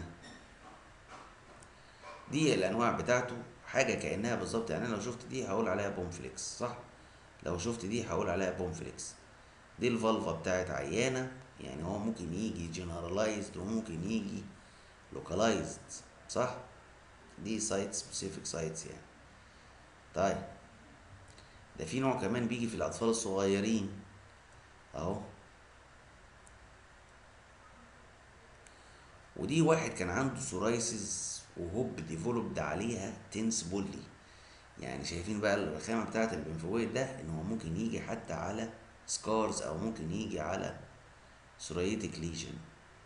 دي الانواع بتاعته حاجة كأنها بالظبط يعني انا لو شفت دي هقول عليها بومفليكس صح لو شفت دي هقول عليها بومفليكس دي الفالفا بتاعت عيانة يعني هو ممكن يجي جنرالايزد وممكن يجي لوكالايزد صح دي سايت سبيسيفيك سايتس يعني طيب ده في نوع كمان بيجي في الاطفال الصغيرين اهو ودي واحد كان عنده سورايسز وهوب ديفلوبد عليها تنس بولي يعني شايفين بقى الرخامه بتاعت البنفويد ده ان هو ممكن يجي حتى على سكارز او ممكن يجي على سوريتك ليجن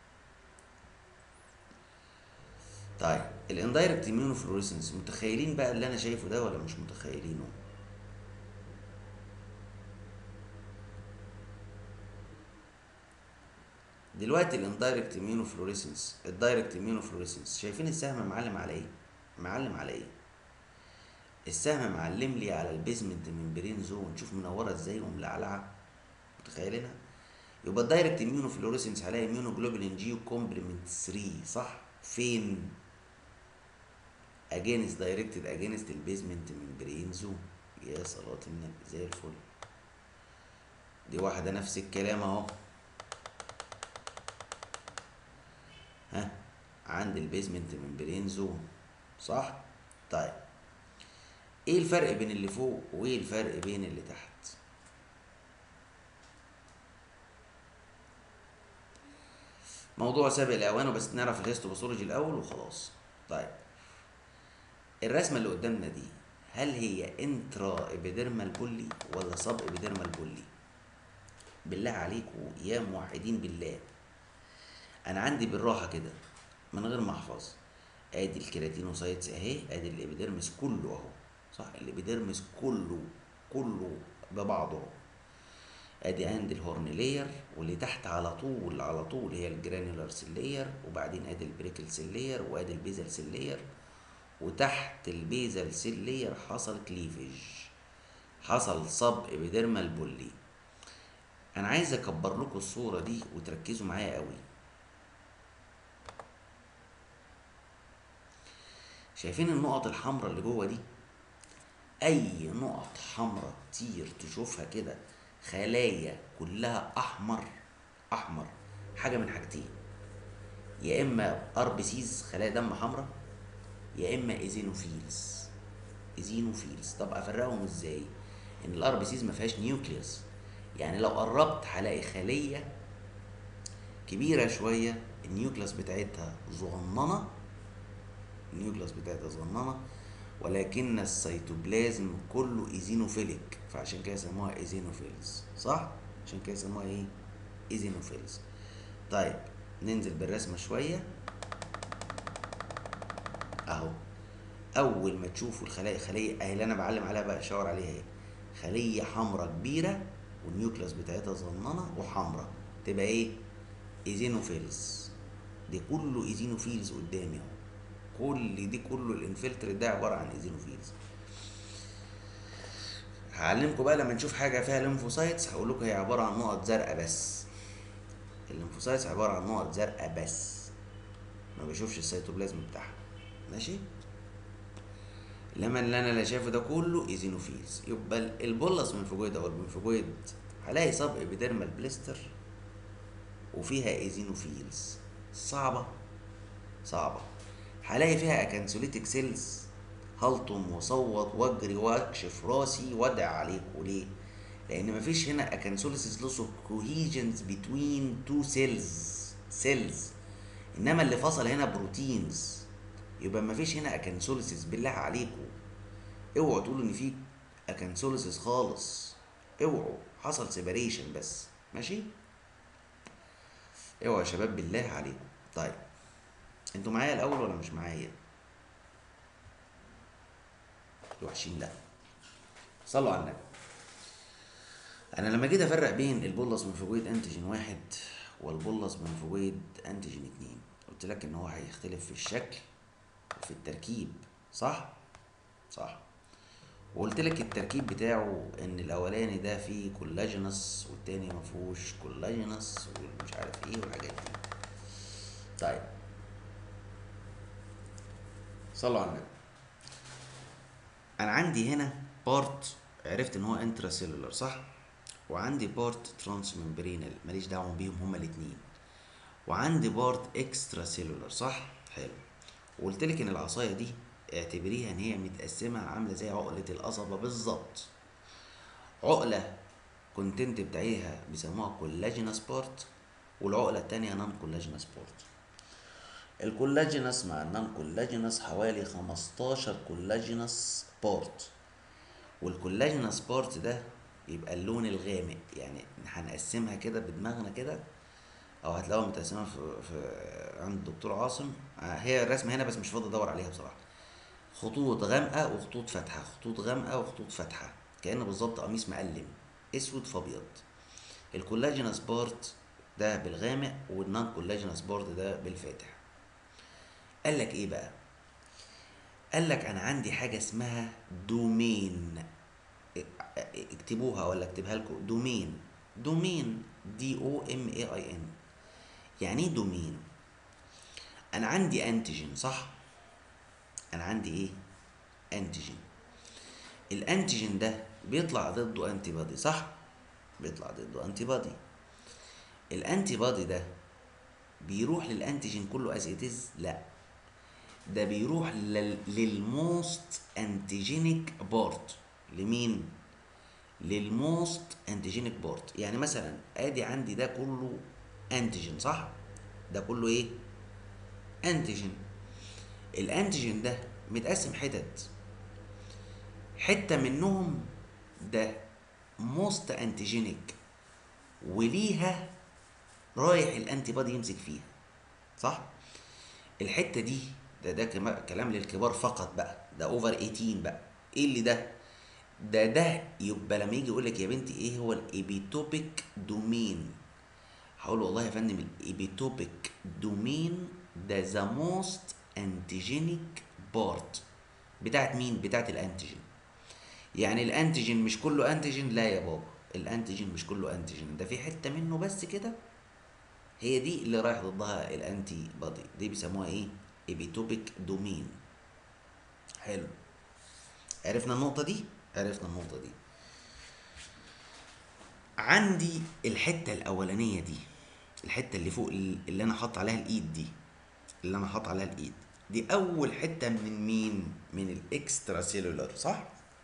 طيب الاندايركت immunofluorescence متخيلين بقى اللي انا شايفه ده ولا مش متخيلينه دلوقتي الاندايركت immunofluorescence الدايركت immunofluorescence شايفين السهم معلم على ايه معلم على ايه السهم معلم لي على البيزمنت ممبرين زون شوف منوره ازاي وملعلعه متخيلينها يبقى الدايركت immunofluorescence هلاقي immunoglobulin جي وكومبلمنت 3 صح فين against directed against البيزمنت ممبرين زون يا صلاة النبي زي الفل دي واحدة نفس الكلام اهو ها عند البيزمنت ممبرين زون صح طيب ايه الفرق بين اللي فوق وايه الفرق بين اللي تحت موضوع سابق لاوانه بس نعرف الهيستوباثولوجي الاول وخلاص طيب الرسمه اللي قدامنا دي هل هي انترا ابيديرمال بولي ولا سب ابيديرمال بولي بالله عليكم يا موحدين بالله انا عندي بالراحه كده من غير ما احفظ ادي الكيراتينوسايتس اهي ادي الابيديرمس كله اهو صح الابيديرمس كله كله ببعضه اهو ادي عند الهورن لاير واللي تحت على طول على طول هي الجرانيولار سيل وبعدين ادي البريكل سيل وادي البيزل سيل وتحت البيزل سيل حصل كليفج حصل صب ابيديرمال بولي انا عايز اكبر لكم الصوره دي وتركزوا معايا قوي شايفين النقط الحمراء اللي جوه دي اي نقط حمراء كتير تشوفها كده خلايا كلها احمر احمر حاجه من حاجتين يا اما ار بي سيز خلايا دم حمراء يا اما ايزينوفيلز ايزينوفيلز طب افرقهم ازاي ان الار بي سيز ما فيهاش نيوكليوس يعني لو قربت هلاقي خليه كبيره شويه النيوكليوس بتاعتها صغننه النيوكليوس بتاعتها صغننه ولكن السيتوبلازم كله ايزينوفيليك فعشان كده يسموها ايزينوفيلز صح عشان كده يسموها ايه ايزينوفيلز طيب ننزل بالرسمه شويه اهو اول ما تشوفوا الخلايا خليه اهي اللي انا بعلم عليها بقى اشاور عليها اهي خليه حمراء كبيره والنيوكليوس بتاعتها صغننه وحمراء تبقى ايه ايزينوفيلز دي كله ايزينوفيلز قدامي اهو كل دي كله الانفلتر ده عباره عن ايزينوفيلز هعلمكم بقى لما نشوف حاجه فيها ليمفوسايتس هقول لكم هي عباره عن نقط زرقاء بس الليمفوسايتس عباره عن نقط زرقاء بس ما بشوفش السيتوبلازم بتاعها ماشي لما اللي انا اللي شايفه ده كله ايزينوفيلز يبقى البولس منفجويد او المنفجويد هلاقي صب ابيديرمال بليستر وفيها ايزينوفيلز صعبه صعبه هلاقي فيها اكنسوليتك سيلز هلطم وصوت واجري واكشف راسي وادع عليكم ليه؟ لان مفيش هنا اكنسوليسيس لوس اوف كوهيجنز بتوين تو سيلز سيلز انما اللي فصل هنا بروتينز يبقى مفيش هنا اكنسوليسيس بالله عليكم اوعوا تقولوا ان في اكنسوليسيس خالص اوعوا حصل سيبريشن بس ماشي اوعوا يا شباب بالله عليكم طيب انتوا معايا الاول ولا مش معايا وحشين لا صلوا على النبي انا لما جيت افرق بين البولس منفجويد انتيجين واحد والبولس بنفوجيد انتيجين اتنين قلت لك ان هو هيختلف في الشكل وفي التركيب صح صح وقلت لك التركيب بتاعه ان الاولاني ده فيه كولاجينس والتاني ما فيهوش كولاجينس ومش عارف ايه والحاجات دي طيب صلوا على النبي انا عندي هنا بارت عرفت ان هو انترا سيلولر صح وعندي بارت ترانس ممبرينال ماليش دعوه بيهم هما الاثنين وعندي بارت اكسترا سيلولر صح حلو وقلت لك ان العصايه دي اعتبريها ان هي متقسمه عامله زي عقله القصبه بالظبط عقله كونتنت بتاعيها بيسموها كولاجينس بارت والعقله التانية نون كولاجينس بارت الكولاجينس مع النون كولاجينس حوالي 15 كولاجينس بارت والكولاجينس بارت ده يبقى اللون الغامق يعني هنقسمها كده بدماغنا كده او هتلاقوها متقسمه في, في عند الدكتور عاصم هي الرسمه هنا بس مش فاضي ادور عليها بصراحه خطوط غامقه وخطوط فاتحه خطوط غامقه وخطوط فاتحه كأنه بالظبط قميص مقلم اسود في ابيض الكولاجينس بارت ده بالغامق والنون كولاجينس بارت ده بالفاتح قال لك ايه بقى قال لك انا عندي حاجه اسمها دومين اكتبوها ولا اكتبها لكم دومين دومين دي او ام اي اي ان يعني ايه دومين انا عندي انتيجين صح انا عندي ايه انتيجين الانتيجين ده بيطلع ضده انتي بادي صح بيطلع ضده انتي بادي الانتي بادي ده بيروح للانتيجين كله از اتز لا ده بيروح للموست انتيجينيك بارت لمين للموست انتيجينيك بارت يعني مثلا ادي عندي ده كله انتيجين صح ده كله ايه انتيجين الانتيجين ده متقسم حتت حته منهم ده موست انتيجينيك وليها رايح الانتي بادي يمسك فيها صح الحته دي ده ده كلام للكبار فقط بقى ده اوفر 18 بقى ايه اللي ده ده ده يبقى لما يجي يقول لك يا بنتي ايه هو الايبيتوبيك دومين هقول والله يا فندم الايبيتوبيك دومين ده ذا موست انتيجينيك بارت بتاعت مين بتاعت الانتيجين يعني الانتيجين مش كله انتيجين لا يا بابا الانتيجين مش كله انتيجين ده في حته منه بس كده هي دي اللي رايح ضدها الانتي بادي دي بيسموها ايه ايبيتوبيك دومين حلو عرفنا النقطه دي عرفنا النقطه دي عندي الحته الاولانيه دي الحته اللي فوق اللي انا حاطط عليها الايد دي اللي انا حاطط عليها الايد دي اول حته من مين من الاكسترا سيلولر صح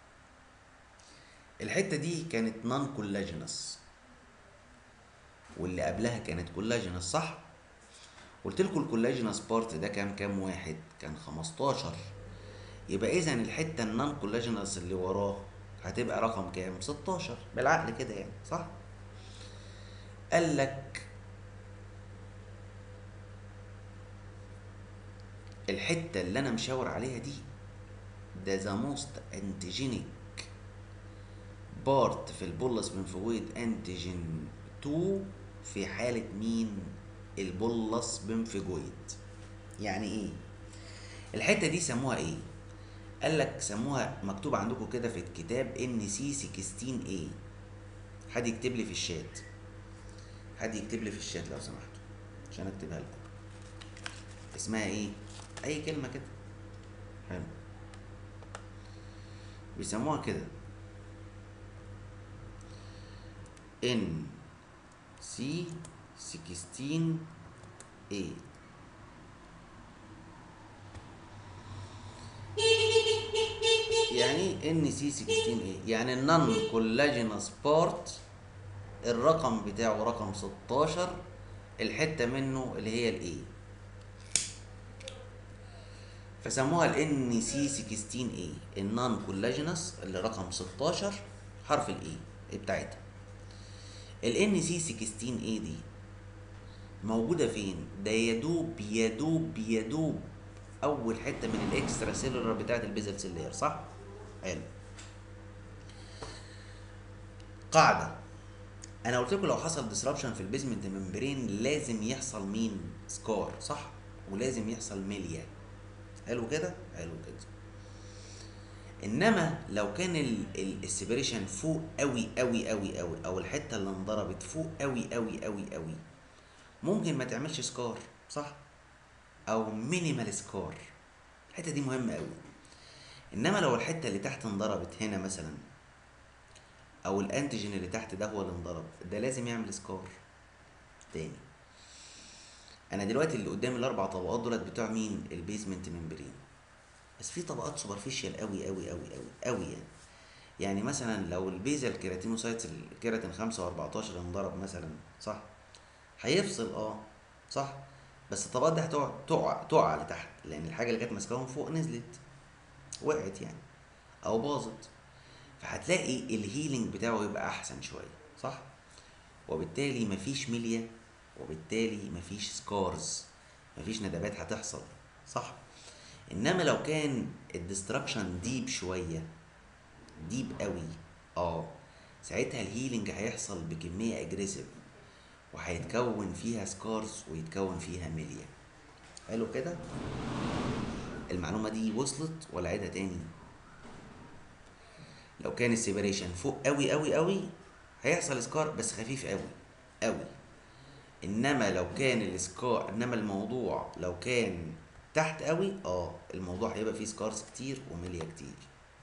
الحته دي كانت نون كولاجينس واللي قبلها كانت كولاجينس صح قلت لكم الكولاجينس بارت ده كام كام واحد كان 15 يبقى اذا الحته النون كولاجينس اللي وراه هتبقى رقم كام 16 بالعقل كده يعني صح قال لك الحته اللي انا مشاور عليها دي ده ذا موست انتيجينيك بارت في البولس بنفويد انتيجين 2 في حالة مين البولس بنفجويد يعني ايه الحتة دي سموها ايه قال لك سموها مكتوب عندكم كده في الكتاب ان سي 16 ايه حد يكتب لي في الشات حد يكتب لي في الشات لو سمحتوا عشان اكتبها لكم اسمها ايه اي كلمة كده حلو بيسموها كده ان سي 16 A يعني ان سي 16 A يعني النون كولاجينس بارت الرقم بتاعه رقم 16 الحتة منه اللي هي الاي فسموها ال ان سي 16 A النون كولاجينس اللي رقم 16 حرف الاي بتاعتها ال سي 16 اي دي موجودة فين؟ ده يدوب يدوب يدوب أول حتة من الإكسترا سيلولر بتاعت البيزل سيلير صح؟ حلو قاعدة انا قلت لكم لو حصل ديسربشن في البيزمنت ممبرين لازم يحصل مين سكار صح ولازم يحصل ميليا حلو كده حلو كده انما لو كان السيبريشن فوق قوي قوي قوي قوي او الحته اللي انضربت فوق قوي قوي قوي قوي ممكن ما تعملش سكار صح او مينيمال سكار الحته دي مهمه قوي انما لو الحته اللي تحت انضربت هنا مثلا او الانتيجين اللي تحت ده هو اللي انضرب ده لازم يعمل سكار تاني انا دلوقتي اللي قدام الاربع طبقات دولت بتوع مين البيزمنت ممبرين بس في طبقات سوبرفيشال قوي قوي قوي قوي قوي يعني يعني مثلا لو البيزل كيراتينوسايتس الكيراتين 5 و14 انضرب مثلا صح هيفصل اه صح بس الطبقات دي هتقع تقع تقع لتحت لان الحاجه اللي كانت ماسكاهم فوق نزلت وقعت يعني او باظت فهتلاقي الهيلينج بتاعه يبقى احسن شويه صح وبالتالي مفيش ميليا وبالتالي مفيش سكارز مفيش ندبات هتحصل صح انما لو كان الدستركشن ديب شويه ديب قوي اه ساعتها الهيلينج هيحصل بكميه اجريسيف وهيتكون فيها سكارز ويتكون فيها ميليا حلو كده المعلومه دي وصلت ولا عيدها تاني لو كان السيبريشن فوق قوي قوي قوي هيحصل سكار بس خفيف قوي قوي انما لو كان السكار انما الموضوع لو كان تحت قوي اه الموضوع هيبقى فيه سكارز كتير وميليا كتير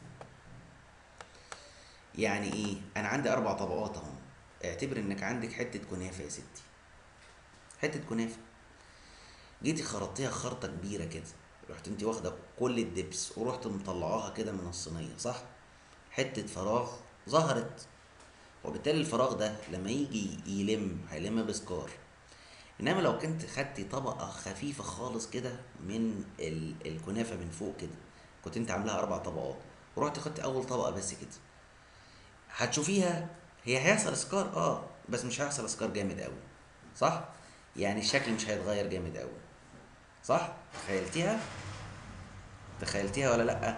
يعني ايه انا عندي اربع طبقات اهو اعتبر انك عندك حته كنافه يا ستي حته كنافه جيتي خرطتيها خرطه كبيره كده رحت انت واخده كل الدبس ورحت مطلعاها كده من الصينيه صح حته فراغ ظهرت وبالتالي الفراغ ده لما يجي يلم هيلم بسكار انما لو كنت خدتي طبقه خفيفه خالص كده من ال- الكنافه من فوق كده كنت انت عاملاها اربع طبقات ورحت خدت اول طبقه بس كده هتشوفيها هي هيحصل سكار اه بس مش هيحصل سكار جامد قوي صح يعني الشكل مش هيتغير جامد قوي صح تخيلتيها تخيلتيها ولا لا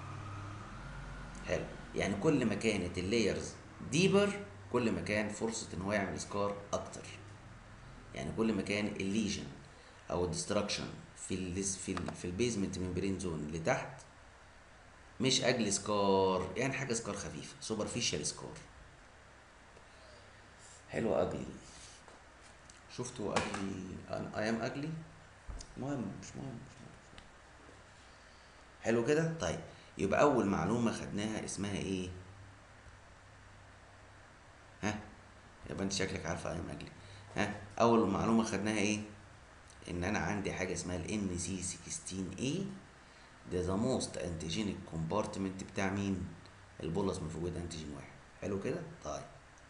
حلو يعني كل ما كانت اللايرز ديبر كل ما كان فرصه ان هو يعمل سكار اكتر يعني كل ما كان الليجن او الدستركشن في ال في ال في البيزمنت ممبرين زون اللي تحت مش اجل سكار يعني حاجه سكار خفيفه سوبرفيشال سكار حلو اجلي شفتوا اجلي اي ام اجلي مهم مش مهم مش مهم حلو كده طيب يبقى اول معلومه خدناها اسمها ايه ها يبقى انت شكلك عارفه اي ام اجلي ها اول معلومه خدناها ايه ان انا عندي حاجه اسمها ال NC16A ده ذا موست انتيجينيك كومبارتمنت بتاع مين البولس مفوجد انتيجين واحد حلو كده طيب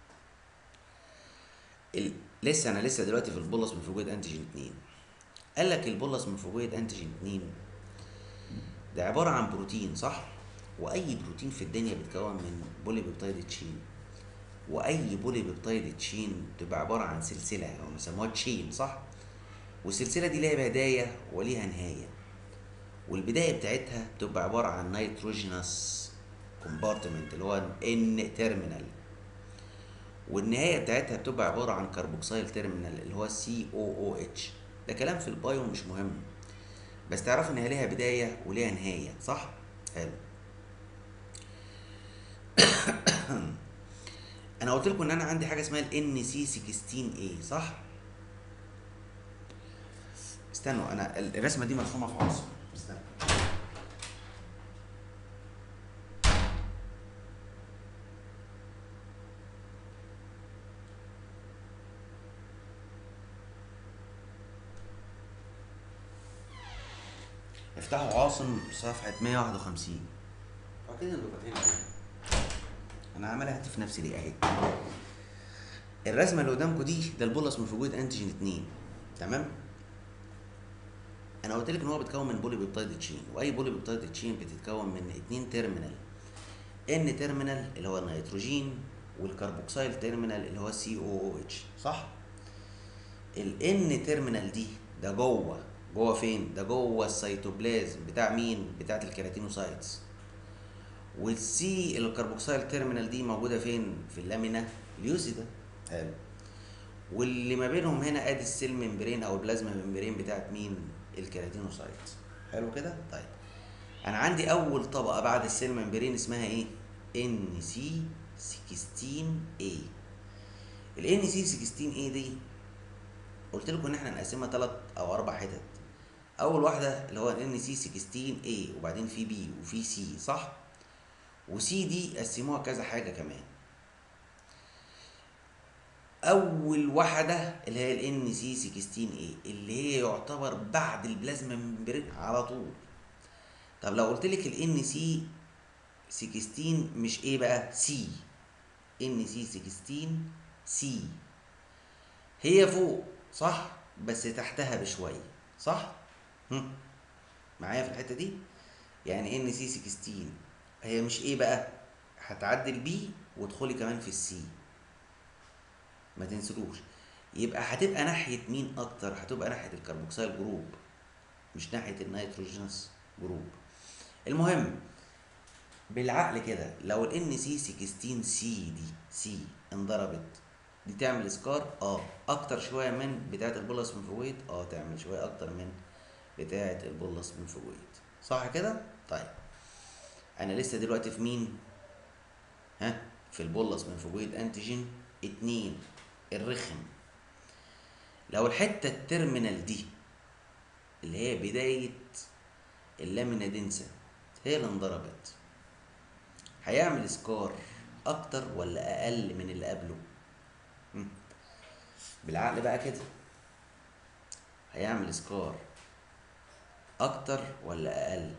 ال... لسه انا لسه دلوقتي في البولس مفوجد انتيجين 2 قال لك البولس مفوجد انتيجين 2 ده عباره عن بروتين صح واي بروتين في الدنيا بيتكون من بولي بيبتايد تشين واي بولي بيبتايد تشين تبقى عباره عن سلسله او بيسموها تشين صح والسلسله دي ليها بدايه وليها نهايه والبدايه بتاعتها بتبقى عباره عن نيتروجينوس كومبارتمنت اللي هو ان تيرمينال والنهايه بتاعتها بتبقى عباره عن كربوكسيل تيرمينال اللي هو سي او او اتش ده كلام في البايو مش مهم بس تعرف ان هي ليها بدايه وليها نهايه صح حلو انا قلت لكم ان انا عندي حاجه اسمها ال NC16A صح استنوا انا الرسمه دي مرسومه في عصر استنى افتحوا عاصم صفحة 151 فاكرين اللغتين انا عمال اهتف نفسي ليه اهي الرسمة اللي قدامكم دي ده البولس مفوجود انتيجين 2 تمام انا قلت لك ان هو بيتكون من بولي بيبتايد تشين واي بولي بيبتايد تشين بتتكون من اتنين تيرمينال ان تيرمينال اللي هو النيتروجين والكربوكسيل تيرمينال اللي هو سي او او اتش صح الان تيرمينال دي ده جوه جوه فين ده جوه السيتوبلازم بتاع مين بتاعه الكيراتينوسايتس والسي الكربوكسيل تيرمينال دي موجوده فين في اللامينا اليوسيدا حلو واللي ما بينهم هنا ادي السيل ممبرين او البلازما ممبرين بتاعت مين الكيراتينوسايت حلو كده طيب انا عندي اول طبقه بعد السيل ممبرين اسمها ايه ان سي 16 اي الان سي 16 اي دي قلت لكم ان احنا نقسمها ثلاث او اربع حتت اول واحده اللي هو الان سي 16 اي وبعدين في بي وفي سي صح وسي دي قسموها كذا حاجه كمان اول واحده اللي هي الان سي 16 اي اللي هي يعتبر بعد البلازما ممبرين على طول طب لو قلت لك الان سي 16 مش ايه بقى سي ان سي 16 سي هي فوق صح بس تحتها بشويه صح هم. معايا في الحته دي يعني ان سي 16 هي مش ايه بقى هتعدي البي وادخلي كمان في السي ما تنسلوش يبقى هتبقى ناحيه مين اكتر هتبقى ناحيه الكربوكسيل جروب مش ناحيه النيتروجينس جروب المهم بالعقل كده لو الان سي 16 سي دي سي انضربت دي تعمل سكار اه اكتر شويه من بتاعه البولس منفويد اه تعمل شويه اكتر من بتاعه البولس منفويد صح كده طيب انا لسه دلوقتي في مين ها في البولس منفويد انتيجين اتنين الرخم لو الحته الترمينال دي اللي هي بدايه اللامينا دنسا هي اللي انضربت هيعمل سكار اكتر ولا اقل من اللي قبله مم. بالعقل بقى كده هيعمل سكار اكتر ولا اقل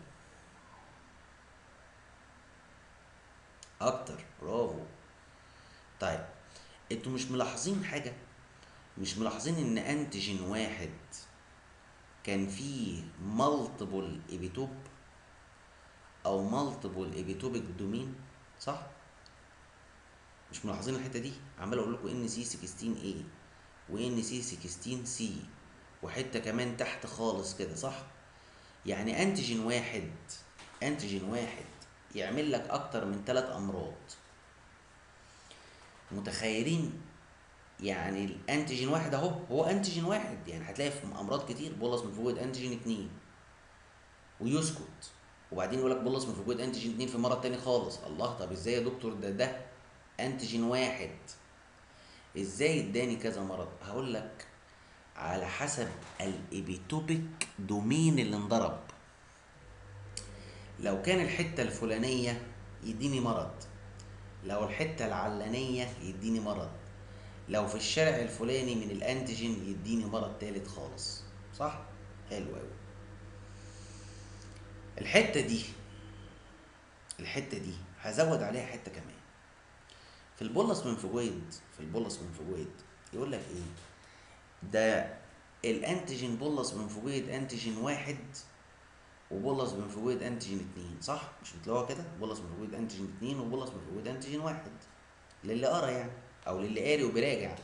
اكتر برافو طيب انتوا مش ملاحظين حاجه مش ملاحظين ان انتيجين واحد كان فيه مالتيبل ايبيتوب او مالتيبل ايبيتوبيك دومين صح مش ملاحظين الحته دي عمال اقول لكم ان سي 16 اي وان سي 16 سي وحته كمان تحت خالص كده صح يعني انتيجين واحد انتيجين واحد يعمل لك اكتر من ثلاث امراض متخيلين يعني الانتيجين واحد اهو هو انتيجين واحد يعني هتلاقي في امراض كتير بولس من فوق انتيجين اتنين ويسكت وبعدين يقول لك بولس من فوق انتيجين اتنين في مرض تاني خالص الله طب ازاي يا دكتور ده ده انتيجين واحد ازاي اداني كذا مرض هقول لك على حسب الابيتوبيك دومين اللي انضرب لو كان الحته الفلانيه يديني مرض لو الحته العلانيه يديني مرض لو في الشارع الفلاني من الانتيجين يديني مرض تالت خالص صح حلو قوي الحته دي الحته دي هزود عليها حته كمان في البولس منفجويد في البولس منفجويد يقول لك ايه ده الانتيجين بولس منفجويد انتيجين واحد وبولس منفجويد انتيجين اتنين صح مش بتلاقوها كده بولس منفجويد انتيجين اتنين وبولس منفجويد انتيجين واحد للي قرا يعني او للي قاري وبيراجع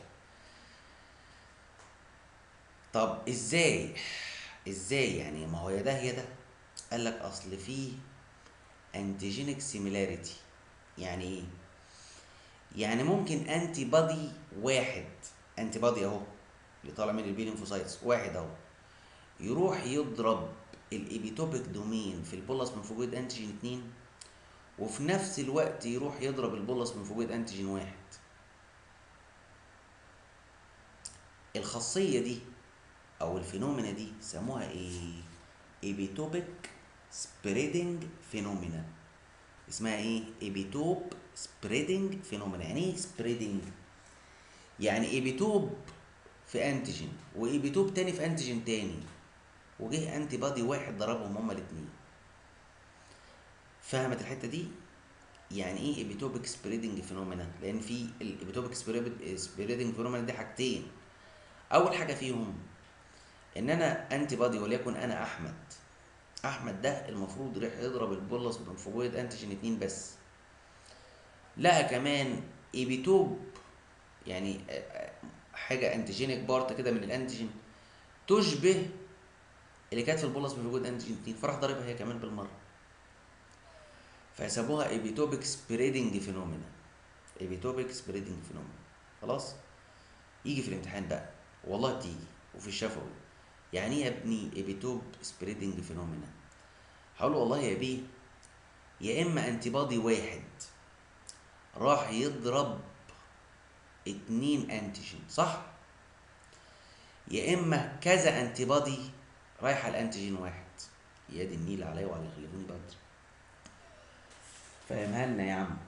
طب ازاي ازاي يعني ما هو يا ده يا ده قال لك اصل في انتيجينيك سيميلاريتي يعني ايه يعني ممكن انتي بادي واحد انتي بادي اهو اللي طالع من البي ليمفوسايتس واحد اهو يروح يضرب الايبيتوبيك دومين في البولس منفجويد انتيجين اتنين وفي نفس الوقت يروح يضرب البولس منفجويد انتيجين واحد الخاصية دي أو الفينومينا دي سموها إيه؟ إيبيتوبيك سبريدنج فينومينا اسمها إيه؟ إيبيتوب سبريدنج فينومينا يعني إيه سبريدنج؟ يعني إيبيتوب في أنتيجين وإيبيتوب تاني في أنتيجين تاني وجه أنتي بادي واحد ضربهم هما الاتنين فهمت الحتة دي؟ يعني ايه ايبيتوبيك سبريدنج فينومينا لان في الايبيتوبيك سبريدنج فينومينا دي حاجتين اول حاجه فيهم ان انا انتي بادي وليكن انا احمد احمد ده المفروض يروح يضرب البولس بنفوجويد انتيجين اتنين بس لقى كمان ايبيتوب يعني حاجه انتيجينيك بارت كده من الانتيجين تشبه اللي كانت في البولس بنفوجويد انتيجين اتنين فراح ضاربها هي كمان بالمره فسموها ايبيتوبيك سبريدنج فينومينا ايبيتوبيك سبريدنج فينومينا خلاص يجي في الامتحان بقى والله بتيجي وفي الشفوي يعني ايه يا ابني ايبيتوب سبريدنج فينومينا هقول له والله يا بيه يا اما انتي بادي واحد راح يضرب اتنين انتيجين صح يا اما كذا انتي بادي رايحه الانتيجين واحد يا دي النيل عليا وعلى اللي خلفوني بدري فاهمها لنا يا عم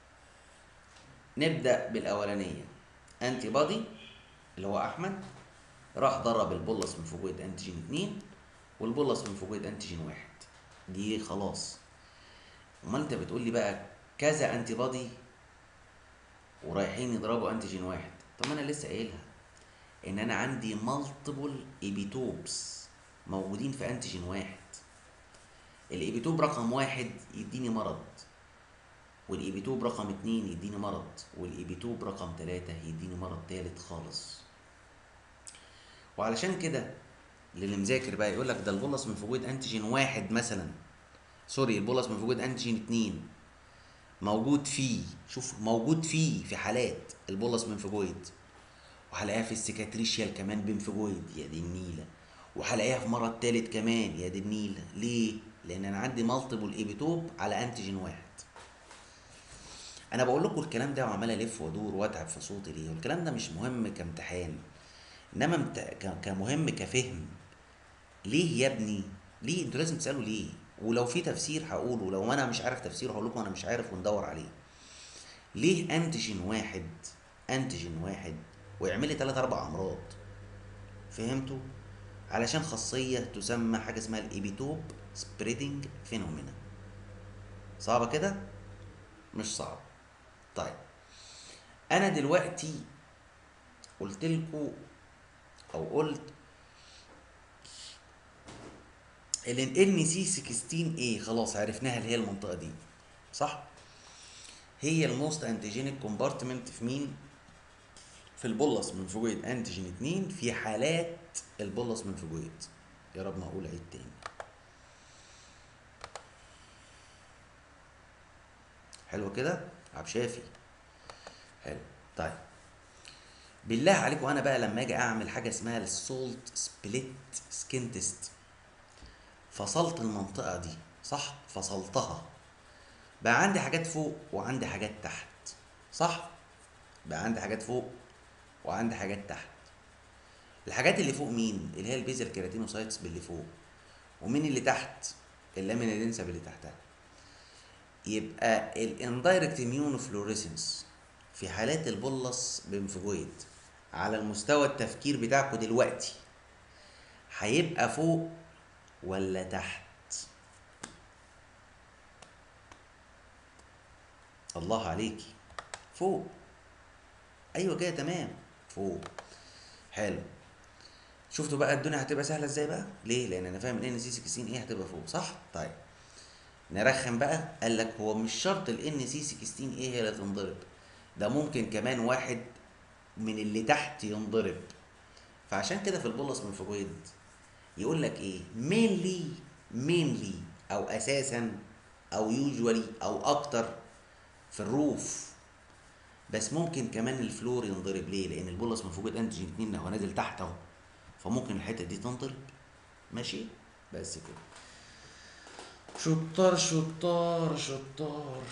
نبدا بالاولانيه انتي بادي اللي هو احمد راح ضرب البولس من فوجويد انتيجين اتنين والبولس من فوجويد انتيجين واحد دي خلاص امال انت بتقول لي بقى كذا انتي بادي ورايحين يضربوا انتيجين واحد طب ما انا لسه قايلها ان انا عندي مالتيبل ايبيتوبس موجودين في انتيجين واحد الايبيتوب رقم واحد يديني مرض والايبيتوب رقم اتنين يديني مرض والايبيتوب رقم تلاتة يديني مرض تالت خالص وعلشان كده للي مذاكر بقى يقول لك ده البولس من فوجود انتيجين واحد مثلا سوري البولس من فوجود انتيجين اتنين موجود فيه شوف موجود فيه في حالات البولس من فوجويد وهلاقيها في السكاتريشيال كمان بنفجويد يا دي النيله وهلاقيها في مرض تالت كمان يا دي النيله ليه؟ لان انا عندي مالتيبل ايبيتوب على انتيجين واحد انا بقول لكم الكلام ده وعمال الف وادور واتعب في صوتي ليه والكلام ده مش مهم كامتحان انما مت... ك... كمهم كفهم ليه يا ابني ليه انتوا لازم تسالوا ليه ولو في تفسير هقوله ولو انا مش عارف تفسيره هقول لكم انا مش عارف وندور عليه ليه انتيجين واحد انتيجين واحد ويعمل لي 3 4 امراض فهمتوا علشان خاصيه تسمى حاجه اسمها الايبيتوب سبريدنج فينومينا صعبه كده مش صعب طيب انا دلوقتي قلت لكم او قلت ال ان سي 16 ايه خلاص عرفناها اللي هي المنطقه دي صح هي الموست انتيجينيك كومبارتمنت في مين في البولس من فوجيت انتيجين 2 في حالات البولس من فوجيت يا رب ما اقول عيد تاني حلو كده عبد شافي حلو طيب بالله عليكم انا بقى لما اجي اعمل حاجه اسمها السولت سبليت سكين تيست فصلت المنطقه دي صح فصلتها بقى عندي حاجات فوق وعندي حاجات تحت صح بقى عندي حاجات فوق وعندي حاجات تحت الحاجات اللي فوق مين اللي هي البيزل كيراتينوسايتس باللي فوق ومين اللي تحت اللامينا دنسا باللي تحتها يبقى الاندايركت اميون فلوريسنس في حالات البولس بنفجويد على المستوى التفكير بتاعكم دلوقتي هيبقى فوق ولا تحت الله عليكي فوق ايوه كده تمام فوق حلو شفتوا بقى الدنيا هتبقى سهله ازاي بقى ليه لان انا فاهم ان سي 16 ايه هتبقى فوق صح طيب نرخم بقى قال لك هو مش شرط الان سي 16 ايه هي اللي تنضرب ده ممكن كمان واحد من اللي تحت ينضرب فعشان كده في البولس من فوجويد يقول لك ايه مينلي مينلي او اساسا او يوجوالي او اكتر في الروف بس ممكن كمان الفلور ينضرب ليه لان البولس من فوجويد انتيجين 2 هو نازل تحت اهو فممكن الحته دي تنضرب ماشي بس كده شطار شطار شطار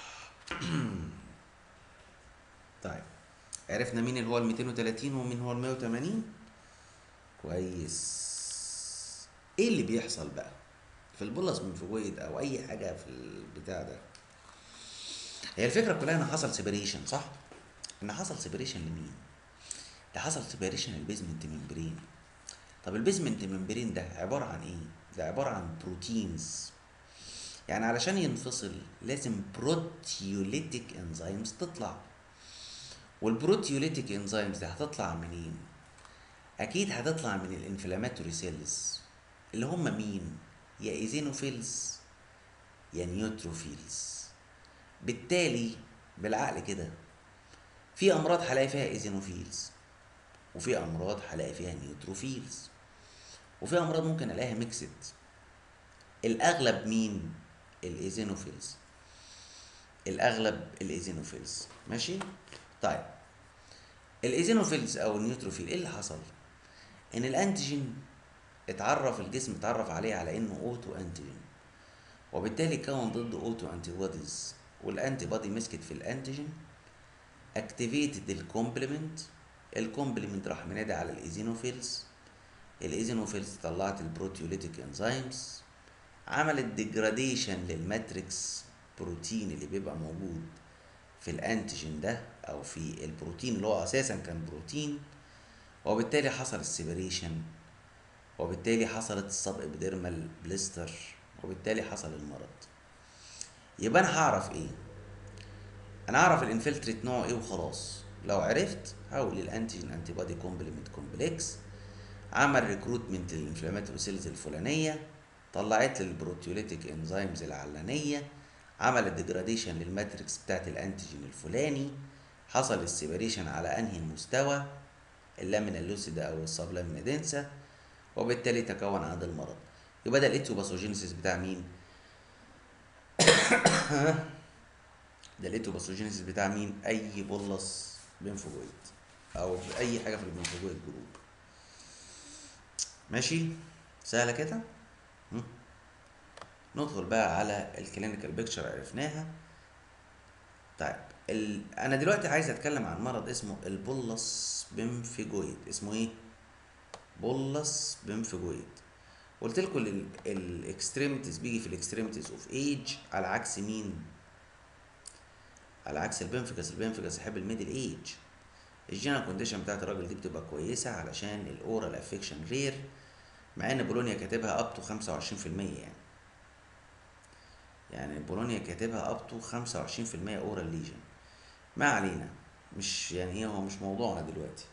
طيب عرفنا مين اللي هو ال 230 ومين هو ال 180 كويس ايه اللي بيحصل بقى في البولس من فوجويد او اي حاجه في البتاع ده هي الفكره كلها ان حصل سيبريشن صح ان حصل سيبريشن لمين ده حصل سيبريشن البيزمنت ممبرين طب البيزمنت ممبرين ده عباره عن ايه ده عباره عن بروتينز يعني علشان ينفصل لازم بروتيوليتيك انزيمز تطلع والبروتيوليتيك انزيمز دي هتطلع منين اكيد هتطلع من الانفلاماتوري سيلز اللي هم مين يا ايزينوفيلز يا نيوتروفيلز بالتالي بالعقل كده في امراض هلاقي فيها ايزينوفيلز وفي امراض هلاقي فيها نيوتروفيلز وفي امراض ممكن الاقيها ميكسد الاغلب مين الايزينوفيلز الاغلب الايزينوفيلز ماشي طيب الايزينوفيلز او النيوتروفيل ايه اللي حصل ان الانتيجين اتعرف الجسم اتعرف عليه على انه اوتو انتيجين وبالتالي كون ضد اوتو انتي بوديز والانتي بودي مسكت في الانتيجين اكتيفيتد الكومبلمنت الكومبلمنت راح منادي على الايزينوفيلز الايزينوفيلز طلعت البروتيوليتيك انزيمز عملت ديجراديشن للماتريكس بروتين اللي بيبقى موجود في الانتيجين ده او في البروتين اللي هو اساسا كان بروتين وبالتالي حصل السيبريشن وبالتالي حصلت السب ابيديرمال بليستر وبالتالي حصل المرض يبقى انا هعرف ايه انا اعرف الانفلتريت نوعه ايه وخلاص لو عرفت هقول الانتيجين انتي بودي كومبلمنت كومبلكس عمل ريكروتمنت للانفلاماتوري سيلز الفلانيه طلعت لي البروتيوليتيك انزيمز العلانيه عملت ديجراديشن للماتريكس بتاعت الانتيجين الفلاني حصل السيبريشن على انهي مستوى اللامينا اللوسيدا او السبلامينا دنسا وبالتالي تكون عند المرض يبقى ده الايتوباثوجينيسيس بتاع مين ده الايتوباثوجينيسيس بتاع مين اي بولس بنفوجويد او اي حاجه في البنفوجويد جروب ماشي سهله كده مم. ندخل بقى على الكلينيكال بيكتشر عرفناها طيب ال... انا دلوقتي عايز اتكلم عن مرض اسمه البولس بنفيجويد اسمه ايه بولس بنفيجويد قلت لكم الاكستريميتيز بيجي في الاكستريميتيز اوف ايج على عكس مين على عكس البنفيكس البنفيكس يحب الميدل ايج الجينال كونديشن بتاعت الراجل دي بتبقى كويسه علشان الاورال افكشن رير مع ان بولونيا كاتبها اب تو 25% يعني يعني بولونيا كاتبها اب تو 25% اورال ليجن ما علينا مش يعني ايه هو مش موضوعنا دلوقتي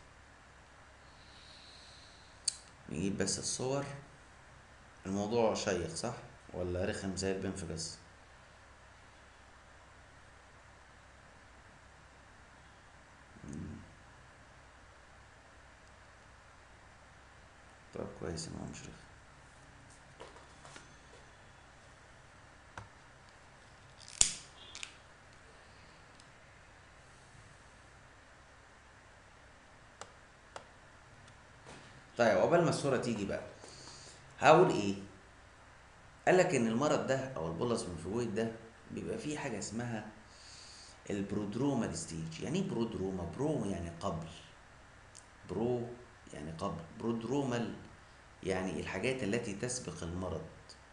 نجيب بس الصور الموضوع شيق صح ولا رخم زي البنفجس طب كويس ان هو مش رخم طيب عقبال ما الصوره تيجي بقى هقول ايه قال لك ان المرض ده او البولس منفويد ده بيبقى فيه حاجه اسمها البرودرومال ستيج يعني ايه برودروما برو يعني قبل برو يعني قبل برودرومال يعني الحاجات التي تسبق المرض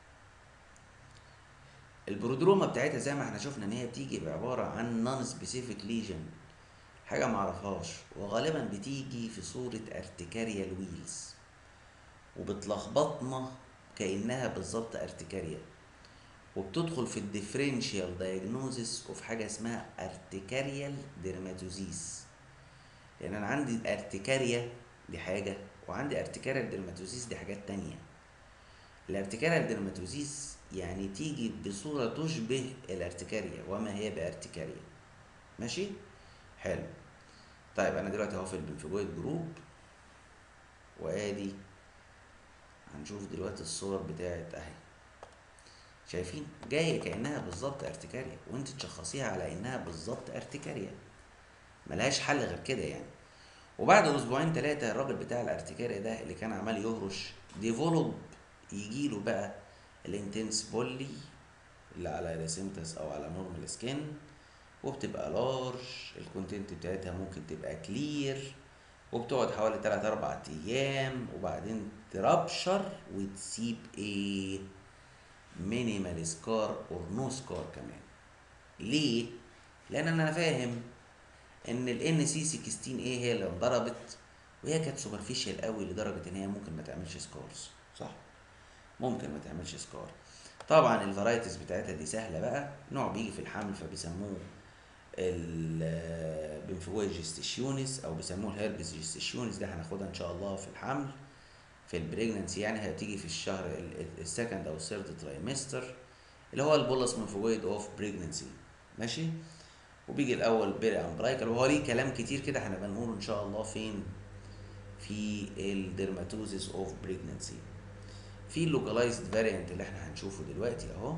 البرودروما بتاعتها زي ما احنا شفنا ان هي بتيجي بعباره عن نون سبيسيفيك ليجن حاجه معرفهاش وغالبا بتيجي في صوره ارتكاريال ويلز وبتلخبطنا كانها بالظبط ارتكاريا وبتدخل في الديفرنشيال دايجنوزيس اوف حاجه اسمها ارتكاريال ديرماتوزيس لان انا عندي ارتكاريا دي حاجه وعندي ارتكاريال ديرماتوزيس دي حاجات تانية الارتكاريال ديرماتوزيس يعني تيجي بصورة تشبه الارتكاريا وما هي بارتكاريا ماشي حلو طيب انا دلوقتي اهو في البنفجويد جروب وادي هنشوف دلوقتي الصور بتاعت اهي شايفين جايه كانها بالظبط ارتكاريا وانت تشخصيها على انها بالظبط ارتكاريا ملهاش حل غير كده يعني وبعد اسبوعين ثلاثه الراجل بتاع الارتكاريا ده اللي كان عمال يهرش ديفولوب يجيله بقى الانتنس بولي اللي على ريسيمتس او على نورمال سكين وبتبقى لارج الكونتنت بتاعتها ممكن تبقى كلير وبتقعد حوالي 3 4 ايام وبعدين ترابشر وتسيب ايه مينيمال سكار اور نو سكار كمان ليه لان انا فاهم ان الان سي 16 ايه هي اللي انضربت وهي كانت سوبرفيشال قوي لدرجه ان هي ممكن ما تعملش سكارز صح ممكن ما تعملش سكار طبعا الفرايتيز بتاعتها دي سهله بقى نوع بيجي في الحمل فبيسموه البنفجويد جيستيشيونيس او بيسموه الهيربس جيستيشيونيس ده هناخدها ان شاء الله في الحمل في البريجننسي يعني هتيجي في الشهر السكند او الثيرد ترايمستر اللي هو البولس منفجويد اوف بريجننسي ماشي وبيجي الاول بيري امبرايكال وهو ليه كلام كتير كده هنبقى نقوله ان شاء الله فين في الديرماتوزيس اوف بريجننسي في اللوكالايزد فاريانت اللي احنا هنشوفه دلوقتي اهو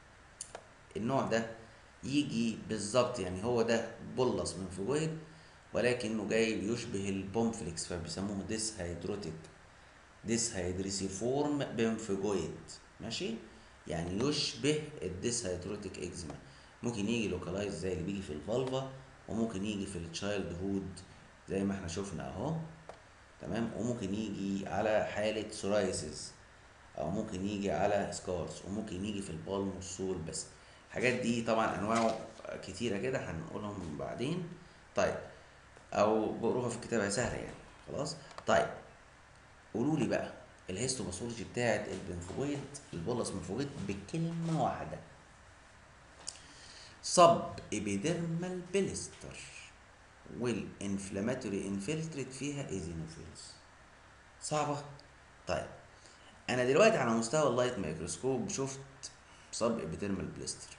النوع ده يجي بالظبط يعني هو ده بولس منفجويد ولكنه جاي بيشبه البومفليكس فبيسموه ديس هيدروتيك ديس هيدريسيفورم بنفجويد ماشي يعني يشبه الديس هيدروتيك اكزيما ممكن يجي لوكالايز زي اللي بيجي في الفالفا وممكن يجي في التشايلد هود زي ما احنا شفنا اهو تمام وممكن يجي على حالة سورايسيس او ممكن يجي على سكارز وممكن يجي في البالم والسول بس الحاجات دي طبعا انواع كتيرة كده هنقولهم بعدين طيب او بقروها في الكتاب هي سهلة يعني خلاص طيب قولوا لي بقى الهيستوباثولوجي بتاعت البنفوجيد البولس منفوجيد بكلمة واحدة صب ابيديرمال بلستر والانفلاماتوري انفلتريت فيها ايزينوفيلز صعبة طيب انا دلوقتي على مستوى اللايت ميكروسكوب شفت صب ابيديرمال بلستر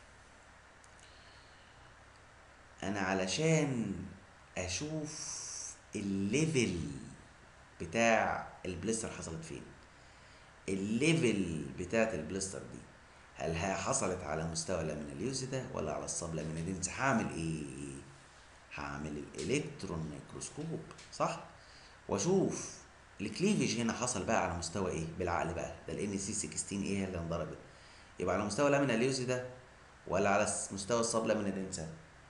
انا علشان اشوف الليفل بتاع البلستر حصلت فين الليفل بتاعت البلستر دي هل هي حصلت على مستوى لامينا ليوسيدا ولا على الصب لامينا دينس هعمل ايه هعمل الالكترون ميكروسكوب صح واشوف الكليفج هنا حصل بقى على مستوى ايه بالعقل بقى ده الان سي 16 ايه هي اللي انضربت يبقى على مستوى لامينا ليوسيدا ولا على مستوى الصب لامينا دينسا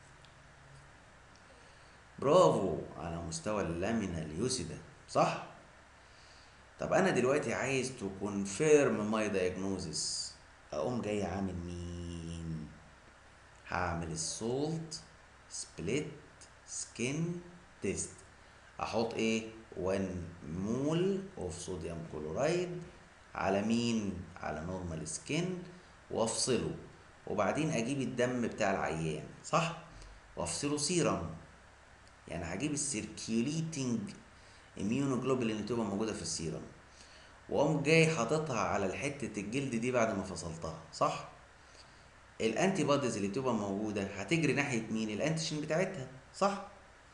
برافو على مستوى اللامينا ليوسيدا صح طب انا دلوقتي عايز تو كونفيرم ماي دايجنوزس اقوم جاي عامل مين هعمل السولت سبليت سكين تيست احط ايه 1 مول اوف صوديوم كلورايد على مين على نورمال سكين وافصله وبعدين اجيب الدم بتاع العيان صح وافصله سيرم يعني هجيب السيركيوليتنج اميونوجلوبولين اللي تبقى موجوده في السيرم واقوم جاي حاططها على حته الجلد دي بعد ما فصلتها صح الانتي بوديز اللي بتبقى موجوده هتجري ناحيه مين الانتيجين بتاعتها صح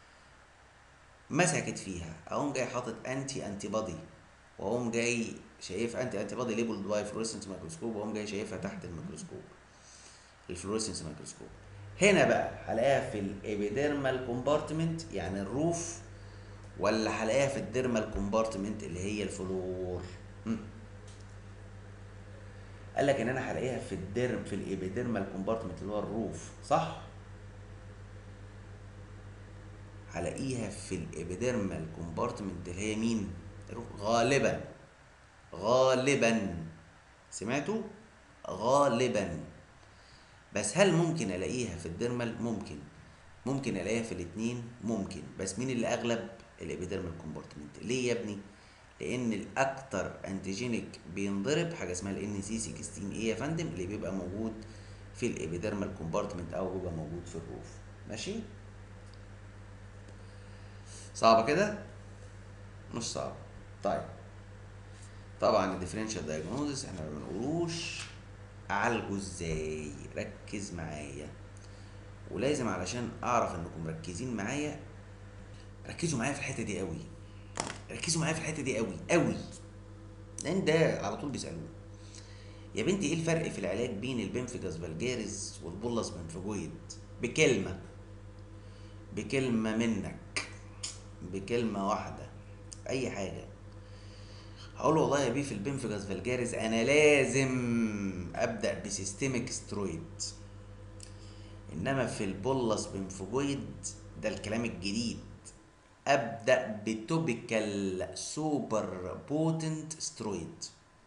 مسكت فيها اقوم جاي حاطط انتي انتي بودي واقوم جاي شايف انتي انتي بودي ليبل باي فلوريسنس ميكروسكوب واقوم جاي شايفها تحت الميكروسكوب الفلوريسنس ميكروسكوب هنا بقى هلاقيها في الابيديرمال كومبارتمنت يعني الروف ولا هلاقيها في الديرمال كومبارتمنت اللي هي الفلور مم. قال لك ان انا هلاقيها في الديرم في الابيديرمال كومبارتمنت اللي هو الروف صح هلاقيها في الابيديرمال كومبارتمنت اللي هي مين الروف غالبا غالبا سمعتوا غالبا بس هل ممكن الاقيها في الديرمال ممكن ممكن الاقيها في الاثنين ممكن بس مين اللي اغلب الابيديرمال كومبارتمنت ليه يا ابني لان الاكتر انتيجينيك بينضرب حاجه اسمها الان سي 16 ايه يا فندم اللي بيبقى موجود في الابيديرمال كومبارتمنت او بيبقى موجود في الروف ماشي صعبه كده مش صعب طيب طبعا الديفرنشال دايجنوزس احنا ما بنقولوش اعالجه ازاي ركز معايا ولازم علشان اعرف انكم مركزين معايا ركزوا معايا في الحته دي قوي ركزوا معايا في الحته دي قوي قوي لان ده على طول بيسالوه يا بنتي ايه الفرق في العلاج بين البنفجاس فالجاريز والبولس بنفجويد بكلمه بكلمه منك بكلمه واحده اي حاجه هقول له والله يا بيه في البنفجاس فالجاريز انا لازم ابدا بسيستميك سترويد انما في البولس بنفجويد ده الكلام الجديد ابدا بتوبيكال سوبر بوتنت سترويد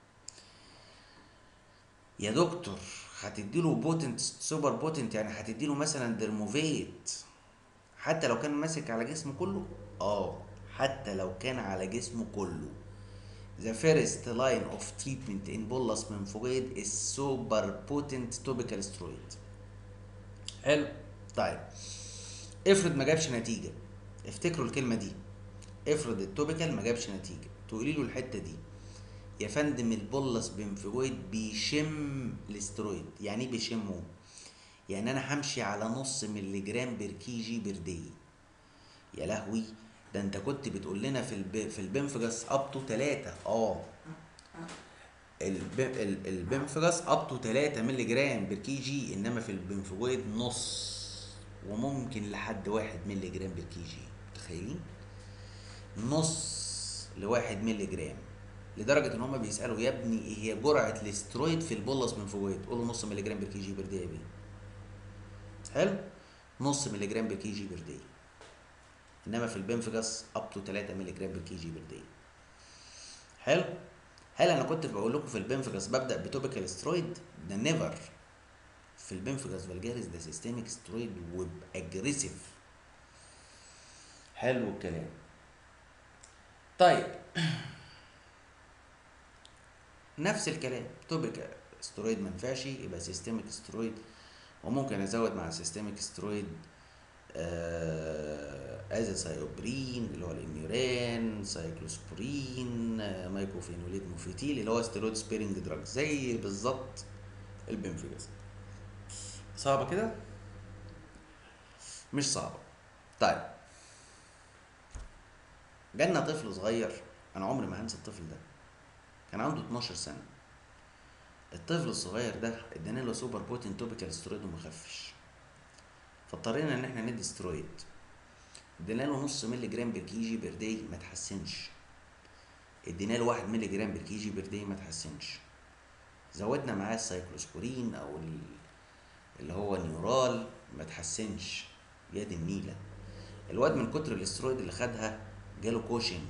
يا دكتور هتديله بوتنت سوبر بوتنت يعني هتديله مثلا درموفيت حتى لو كان ماسك على جسمه كله اه حتى لو كان على جسمه كله The first line of treatment in bullous lymphoid is super potent topical steroid. حلو طيب افرض ما جابش نتيجه افتكروا الكلمه دي افرض التوبيكال ما جابش نتيجه تقولي له الحته دي يا فندم البولس بنفجويد بيشم الاسترويد يعني ايه بيشمه يعني انا همشي على نص ملي جرام بير كي جي بير دي يا لهوي ده انت كنت بتقول لنا في الب... في البنفجاس اب تو 3 اه الب... ال- البنفجاس اب تو 3 مللي جرام بير كي جي انما في البنفجويد نص وممكن لحد واحد مللي جرام بير كي جي متخيلين نص لواحد مللي جرام لدرجه ان هم بيسالوا يا ابني ايه هي جرعه الاسترويد في البولس من فوقيه تقول له نص مللي جرام بر كي جي بر دي يا بيه حلو نص مللي جرام بر كي جي بر دي انما في البنفجاس اب تو 3 مللي جرام بر كي جي بر دي حلو هل انا كنت بقول لكم في البنفجاس ببدا بتوبيكال سترويد ده نيفر في البنفجاس فالجاريس ده سيستميك سترويد واجريسيف حلو الكلام طيب نفس الكلام توبيكال سترويد ما ينفعش يبقى سيستميك سترويد وممكن ازود مع سيستميك سترويد ازاسايوبرين اللي هو الاميورين سايكلوسبورين آه، مايكوفينوليت موفيتيل اللي هو ستيرويد سبيرنج دراج زي بالظبط البنفجاس صعبه كده مش صعبه طيب جالنا طفل صغير انا عمري ما هنسى الطفل ده كان عنده 12 سنه الطفل الصغير ده ادينا له سوبر بوتين توبيكال سترويد وما خفش فاضطرينا ان احنا ندي سترويد ادينا له نص مللي جرام بر كي جي بر داي ما تحسنش ادينا له واحد مللي جرام بر كي جي بر داي ما تحسنش زودنا معاه السايكلوسبورين او ال- اللي هو نيورال ما تحسنش يا دي النيله الواد من كتر الاسترويد اللي خدها جاله كوشنج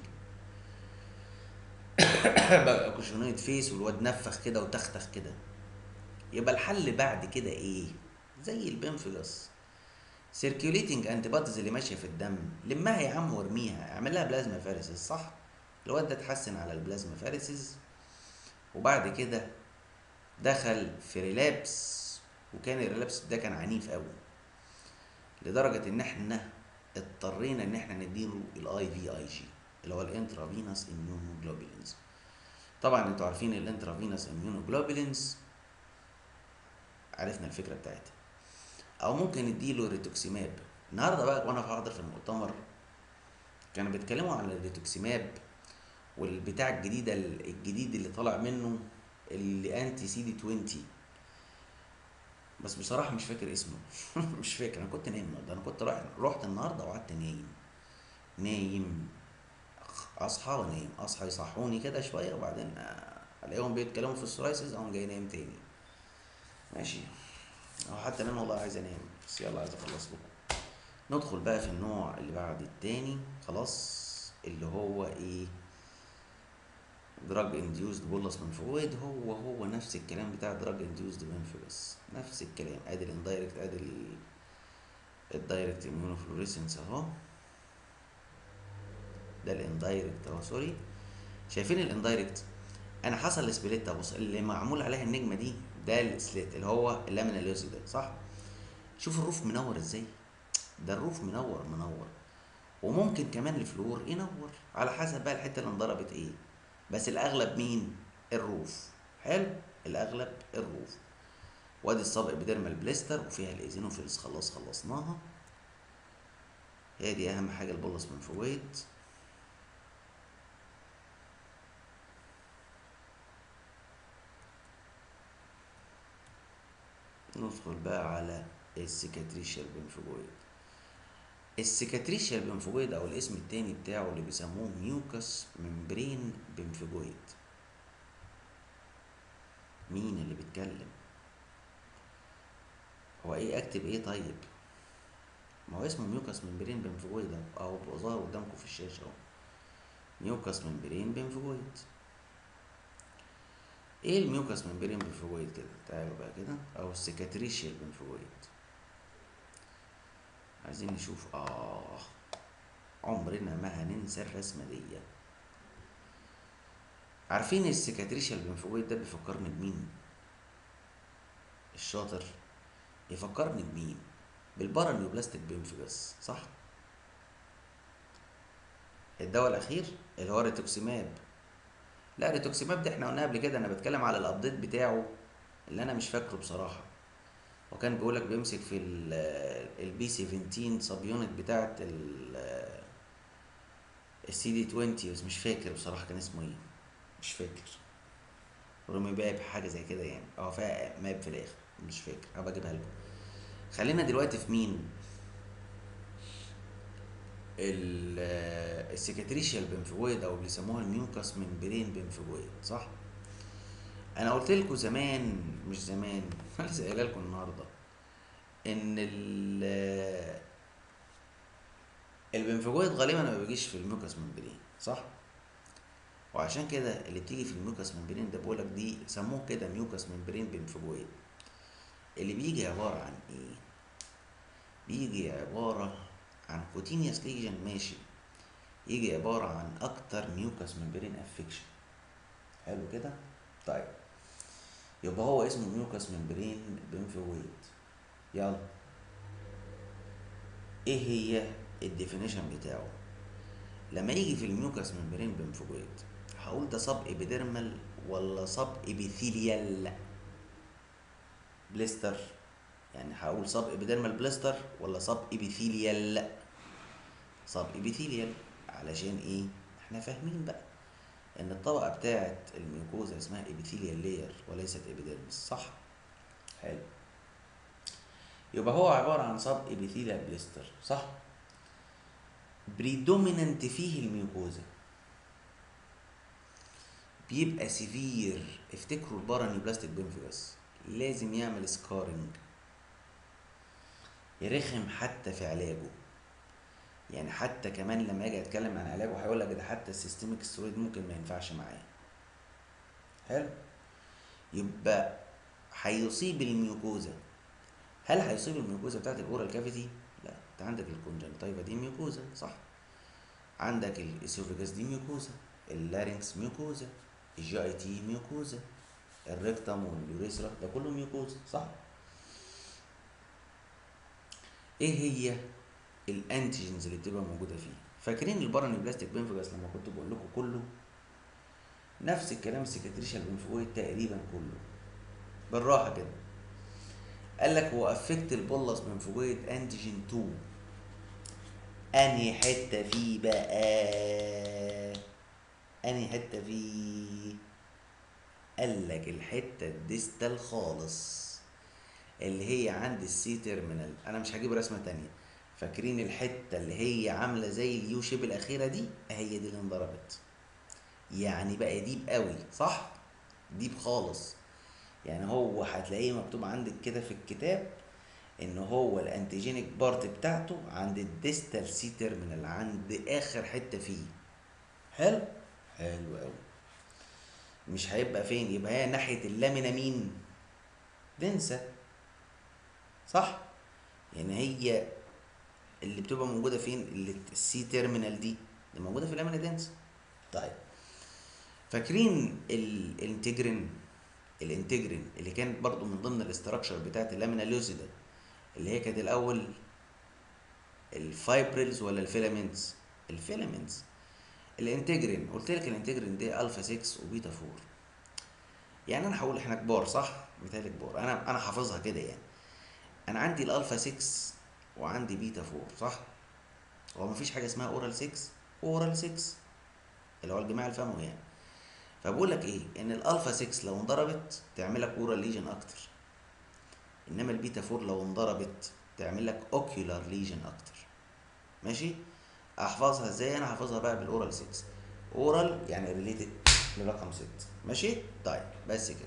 بقى كوشنويد فيس والواد نفخ كده وتختخ كده يبقى الحل بعد كده ايه زي البنفجاس سيركيوليتنج انتي بوديز اللي ماشيه في الدم لمها يا عم وارميها اعمل لها بلازما فارسز صح الواد ده اتحسن على البلازما فارسز وبعد كده دخل في ريلابس وكان الريلابس ده كان عنيف قوي لدرجه ان احنا اضطرينا ان احنا نديله الاي في اي جي اللي هو الانترافينوس اميونوجلوبولينز طبعا انتوا عارفين الانترافينوس اميونوجلوبولينز عرفنا الفكره بتاعتها او ممكن نديله ريتوكسيماب النهارده بقى وانا حاضر في المؤتمر كانوا بيتكلموا عن الريتوكسيماب والبتاع الجديده الجديد اللي طالع منه اللي انتي سي دي 20 بس بصراحه مش فاكر اسمه مش فاكر انا كنت نايم النهارده انا كنت رايح رحت النهارده وقعدت نايم نايم اصحى وانام اصحى يصحوني كده شويه وبعدين آه، الاقيهم بيتكلموا في السورايسز اقوم جاي نايم تاني ماشي او حتى انا والله عايز انام بس يلا عايز اخلص لكم ندخل بقى في النوع اللي بعد التاني خلاص اللي هو ايه دراج انديوزد بولس منفويد هو هو نفس الكلام بتاع دراج انديوزد بنفجس نفس الكلام ادي الاندايركت ادي ال- الدايركت اميونوفلوريسنس اهو ده الاندايركت اهو سوري شايفين الاندايركت انا حصل السبليت بص اللي معمول عليها النجمه دي ده السليت اللي هو اللامينا اليوسي ده صح شوف الروف منور ازاي ده الروف منور منور وممكن كمان الفلور ينور على حسب بقى الحته اللي انضربت ايه بس الاغلب مين الروف حلو الاغلب الروف وادي السب ابيديرمال بليستر وفيها الايزينوفيلز خلاص خلصناها هي دي اهم حاجه البولس من فويد ندخل بقى على السيكاتريشال بنفجويد السيكاتريشال بنفجويد او الاسم التاني بتاعه اللي بيسموه ميوكس ممبرين بنفجويد مين اللي بيتكلم هو ايه اكتب ايه طيب ما هو اسمه ميوكس ممبرين بنفجويد اهو اهو بيبقى ظاهر قدامكم في الشاشه اهو ميوكس ممبرين بنفجويد ايه الميوكس ممبرين بنفجويد كده تعالوا بقى كده او السيكاتريشيال بنفجويد عايزين نشوف اه عمرنا ما هننسى الرسمه دي عارفين السيكاتريشيال بنفجويد ده بيفكرني بمين الشاطر يفكرني بمين بالبارانيوبلاستيك بينفجس صح الدواء الاخير اللي هو ريتوكسيماب لا ريتوكسيماب ده احنا قلنا قبل كده انا بتكلم على الابديت بتاعه اللي انا مش فاكره بصراحه وكان بيقولك بيمسك في البي 17 سب يونت بتاعت السي دي 20 بس مش فاكر بصراحه كان اسمه ايه مش فاكر رومي باب حاجه زي كده يعني اه فيها ماب في الاخر مش فاكر هبقى اجيبها لكم خلينا دلوقتي في مين السكاتريشيال بنفجويد او بيسموها الميوكاس ممبرين بنفجويد صح انا قلت لكم زمان مش زمان انا لسه قايلها لكم النهارده ان ال البنفجويد غالبا ما بيجيش في الميوكاس ممبرين صح وعشان كده اللي بتيجي في الميوكاس ممبرين ده بقولك دي سموه كده ميوكاس ممبرين بنفجويد اللي بيجي عبارة عن ايه بيجي عبارة عن كوتينيوس ليجن ماشي يجي عبارة عن اكتر ميوكاس ممبرين افكشن حلو كده طيب يبقى هو اسمه ميوكاس ممبرين بنفجويد يلا ايه هي الديفينيشن بتاعه لما يجي في الميوكاس ممبرين بنفجويد هقول ده صب ابيديرمال ولا صب ابيثيليال بليستر يعني هقول صب ابيديرمال بليستر ولا صب ابيثيليال صب ابيثيليال علشان ايه احنا فاهمين بقى ان الطبقه بتاعه الميوكوزا اسمها ابيثيليال لاير وليست ابيديرمس صح حلو يبقى هو عباره عن صب ابيثيليال بليستر صح بريدوميننت فيه الميوكوزا بيبقى سيفير افتكروا الباراني بلاستيك بنفجس لازم يعمل سكارنج يرخم حتى في علاجه يعني حتى كمان لما اجي اتكلم عن علاجه هيقول لك ده حتى السيستميك سترويد ممكن ما ينفعش معاه حلو يبقى هيصيب الميوكوزا هل هيصيب الميوكوزا بتاعت الاورال كافيتي لا انت عندك الكونجنتايفا دي ميوكوزا صح عندك الاسوفيجاس دي ميوكوزا اللارynx ميوكوزا الجي اي تي ميوكوزا الريكتم واليوريثرا ده كله ميوكوزا صح ايه هي الانتيجنز اللي بتبقى موجوده فيه فاكرين الباراني بلاستيك بنفجس لما كنت بقول لكم كله نفس الكلام السكتريشال بنفجويد تقريبا كله بالراحه كده قال لك هو افكت البولس بنفجويد انتيجين 2 انهي حته فيه بقى انهي حته فيه قال لك الحته الديستال خالص اللي هي عند السي تيرمينال انا مش هجيب رسمه تانية فاكرين الحته اللي هي عامله زي اليو شيب الاخيره دي هي دي اللي انضربت يعني بقى ديب قوي صح ديب خالص يعني هو هتلاقيه مكتوب عندك كده في الكتاب ان هو الانتيجينيك بارت بتاعته عند الديستال سي تيرمينال عند اخر حته فيه حلو حلو قوي مش هيبقى فين يبقى هي ناحيه اللامينا مين دنسة صح يعني هي اللي بتبقى موجوده فين اللي السي تيرمينال دي اللي موجوده في اللامينا دنسة طيب فاكرين الانتجرين الانتجرين اللي كانت برضو من ضمن الاستراكشر بتاعت اللامينا لوسيدا اللي هي كانت الاول الفايبريلز ولا الفيلامنتس الفيلامنتس الانتجرين قلت لك الانتجرين دي الفا 6 وبيتا 4 يعني انا هقول احنا كبار صح مثال كبار انا انا حافظها كده يعني انا عندي الالفا 6 وعندي بيتا 4 صح هو مفيش حاجه اسمها اورال 6 اورال 6 اللي هو الجماع الفموي يعني فبقول لك ايه ان الالفا 6 لو انضربت تعمل لك اورال ليجن اكتر انما البيتا 4 لو انضربت تعمل لك اوكيولار ليجن اكتر ماشي احفظها ازاي انا حافظها بقى بالاورال 6 اورال يعني ريليتد لرقم 6 ماشي طيب بس كده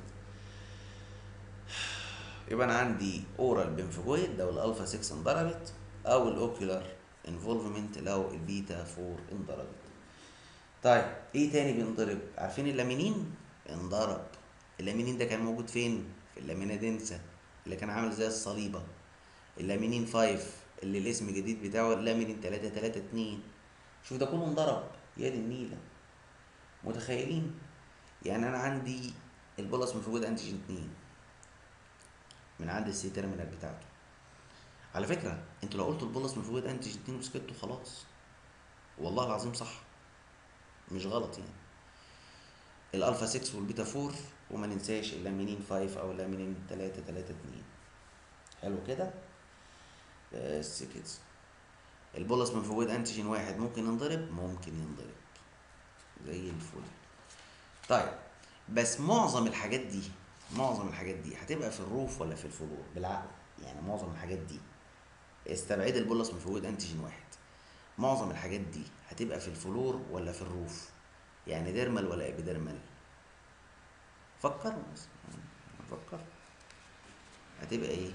يبقى انا عندي اورال بنفجويد لو الالفا 6 انضربت او الاوكيولار انفولفمنت لو البيتا 4 انضربت طيب ايه تاني بينضرب عارفين اللامينين انضرب اللامينين ده كان موجود فين في اللامينا دنسا اللي كان عامل زي الصليبه اللامينين 5 اللي الاسم الجديد بتاعه اللامينين 3 3 2 شوف ده كله انضرب يا دي النيله متخيلين يعني انا عندي البولس مفروض انتيجين 2 من عند السي تيرمينال بتاعته على فكره انتوا لو قلتوا البولس مفروض انتيجين 2 وسكتوا خلاص والله العظيم صح مش غلط يعني الالفا 6 والبيتا 4 وما ننساش اللامينين 5 او اللامينين 3 3 2 حلو كده بس كده البولس من فويد انتيجين واحد ممكن ينضرب ممكن ينضرب زي الفل طيب بس معظم الحاجات دي معظم الحاجات دي هتبقى في الروف ولا في الفلور بالعقل يعني معظم الحاجات دي استبعد البولس من فويد انتيجين واحد معظم الحاجات دي هتبقى في الفلور ولا في الروف يعني ديرمال ولا ابيديرمال فكروا بس فكر هتبقى ايه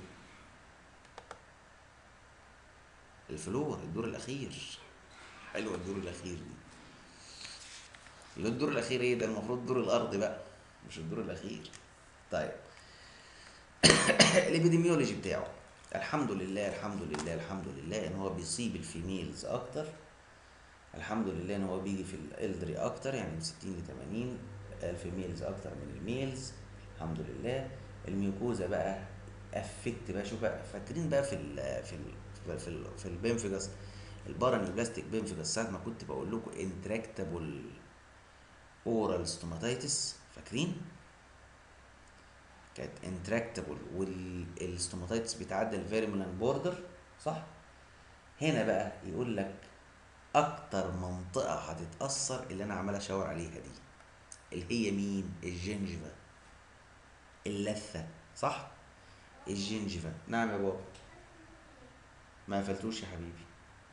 الفلور الدور الاخير حلوه الدور الاخير دي اللي هو الدور الاخير ايه ده المفروض الدور الارضي بقى مش الدور الاخير طيب الابيديميولوجي بتاعه الحمد لله الحمد لله الحمد لله ان هو بيصيب الفيميلز اكتر الحمد لله ان هو بيجي في الالدري اكتر يعني من 60 ل 80 الفيميلز اكتر من الميلز الحمد لله الميوكوزا بقى افكت بقى شوف بقى فاكرين بقى في ال في ال في ال في البنفجس البارانيوبلاستيك بنفجس ساعه ما كنت بقول لكم انتراكتابل اورال ستوماتيتس فاكرين كانت انتراكتابل والستوماتيتس بيتعدى الفيرمولان بوردر صح هنا بقى يقول لك اكتر منطقه هتتاثر اللي انا عمال اشاور عليها دي اللي هي مين الجنجفه اللثه صح الجنجفه نعم يا بابا ما قفلتوش يا حبيبي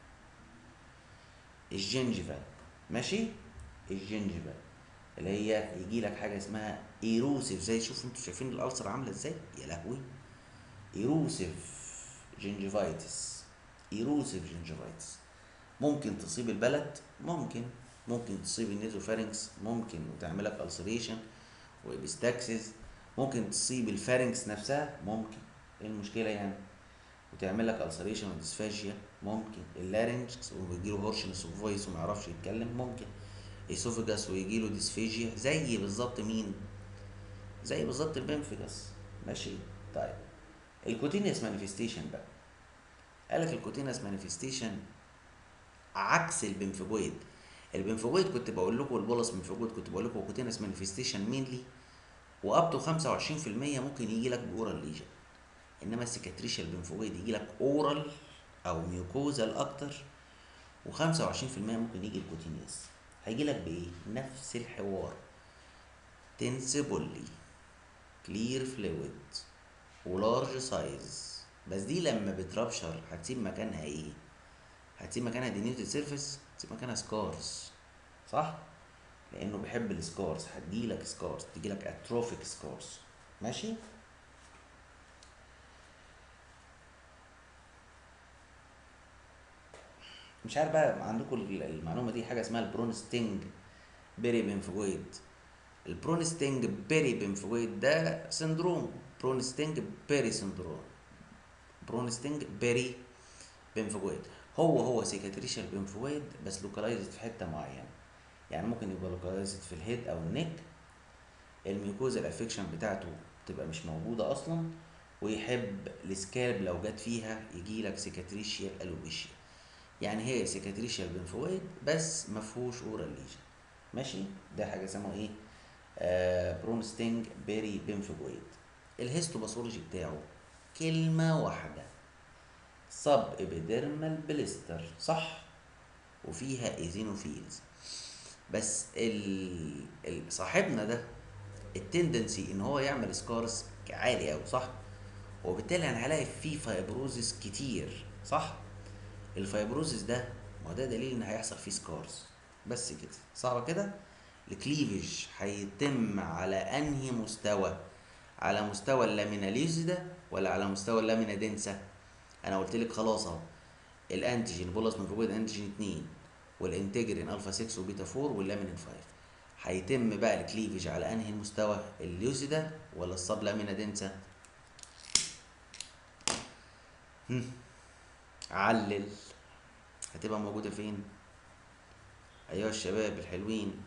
الجنجفه ماشي الجنجفه اللي هي يجي لك حاجه اسمها ايروسيف زي شوف انتوا شايفين الالسر عامله ازاي يا لهوي ايروسيف جنجفايتس ايروسيف جنجفايتس ممكن تصيب البلد ممكن ممكن تصيب النيزوفارنكس ممكن وتعمل لك السريشن وابستاكسس ممكن تصيب الفارنكس نفسها ممكن ايه المشكله يعني وتعمل لك السريشن وديسفاجيا ممكن اللارنكس وبيجي له هورشنس اوف فويس وما يعرفش يتكلم ممكن اسوفجاس ويجي له ديسفيجيا زي بالظبط مين زي بالظبط البنفجاس ماشي طيب الكوتينيوس مانيفستيشن بقى قال لك الكوتينيوس مانيفستيشن عكس البنفجويد البنفجويد كنت بقول لكم البولس بنفجويد كنت بقول لكم كوتينيوس مانيفستيشن مينلي واب تو 25% ممكن يجي لك باورال ليجن انما السكاتريشال بنفجويد يجي لك اورال او ميوكوزال اكتر و25% ممكن يجي الكوتينيوس هيجي لك بايه نفس الحوار تنسبولي كلير فلويد ولارج سايز بس دي لما بتربشر هتسيب مكانها ايه هتسيب مكانها دينيوتد سيرفيس هتسيب مكانها سكارز صح لانه بيحب السكارز هتجيلك سكارز تجيلك اتروفيك سكارز ماشي مش عارف بقى عندكم المعلومه دي حاجه اسمها البرونستينج بيري بنفجويد البرونستينج بيري بنفجويد ده سندروم برونستينج بيري سندروم برونستينج بيري بنفجويد هو هو سيكاتريشال بنفجويد بس لوكالايزد في حته معينه يعني ممكن يبقى لوكالايزد في الهيد او النك الميوكوزا الافكشن بتاعته تبقى مش موجوده اصلا ويحب السكالب لو جت فيها يجي لك سيكاتريشيال الوبيشيا يعني هي سيكاتريشيال بنفويد بس ما فيهوش اورال ليجن ماشي ده حاجه اسمها ايه آه برونستينج بيري بنفويد الهيستوباثولوجي بتاعه كلمه واحده سب ابيديرمال بليستر صح وفيها ايزينوفيلز بس ال... ال... صاحبنا ده التندنسي ان هو يعمل سكارز عالي قوي صح وبالتالي انا هلاقي فيه فايبروزس كتير صح الفايبروزس ده ما ده دليل ان هيحصل فيه سكارز بس كده صعبه كده الكليفج هيتم على انهي مستوى على مستوى اللامينا ليزيدا ولا على مستوى اللامينا دنسا انا قلت لك خلاص اهو الانتيجين بولس ميفوجويد انتيجين 2 والانتجرين الفا 6 وبيتا 4 واللامينين 5 هيتم بقى الكليفج على انهي المستوى الليوسيدا ولا السب لامينا دنسا هم. علل هتبقى موجودة فين أيها الشباب الحلوين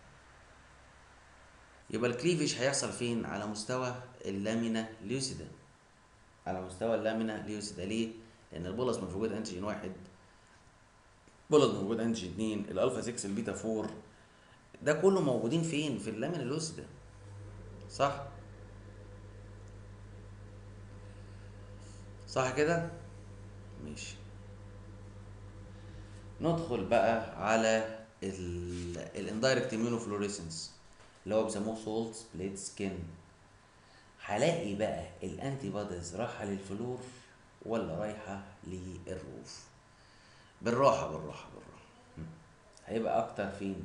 يبقى الكليفج هيحصل فين على مستوى اللامينا ليوسيدا على مستوى اللامينا ليوسيدا ليه لأن البولس موجود أنتيجين واحد بولس موجود أنتيجين اتنين الألفا 6 البيتا 4 ده كله موجودين فين في اللامينا ليوسيدا صح صح كده ماشي ندخل بقى على الاندايركت اميونوفلوريسنس اللي هو بيسموه سولت سبليت سكين هلاقي بقى الانتي بوديز رايحه للفلور ولا رايحه للروف بالراحه بالراحه بالراحه م. هيبقى اكتر فين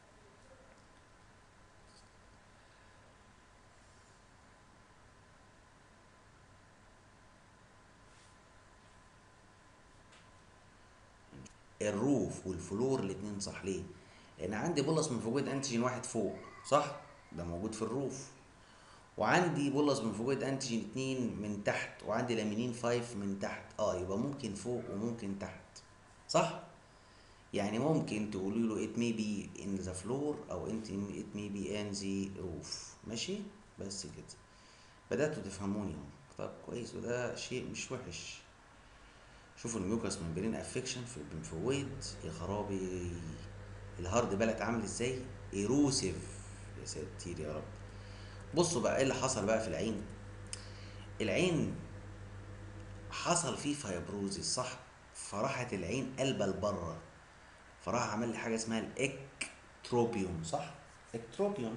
الروف والفلور الاتنين صح ليه لان عندي بولس من فوجود انتيجين واحد فوق صح ده موجود في الروف وعندي بولس من فوجود انتيجين اتنين من تحت وعندي لامينين فايف من تحت اه يبقى ممكن فوق وممكن تحت صح يعني ممكن تقولي له it may be in the floor او انت it may be in the roof ماشي بس كده بدأتوا تفهموني اهو طب كويس وده شيء مش وحش شوفوا الميوكاس ممبرين افكشن في البنفويد يا خرابي الهارد بالك عامل ازاي ايروسيف يا ساتر يا رب بصوا بقى ايه اللي حصل بقى في العين العين حصل فيه فايبروزيس صح فراحت العين قلبة لبره فراح عمل لي حاجه اسمها الاكتروبيوم صح اكتروبيوم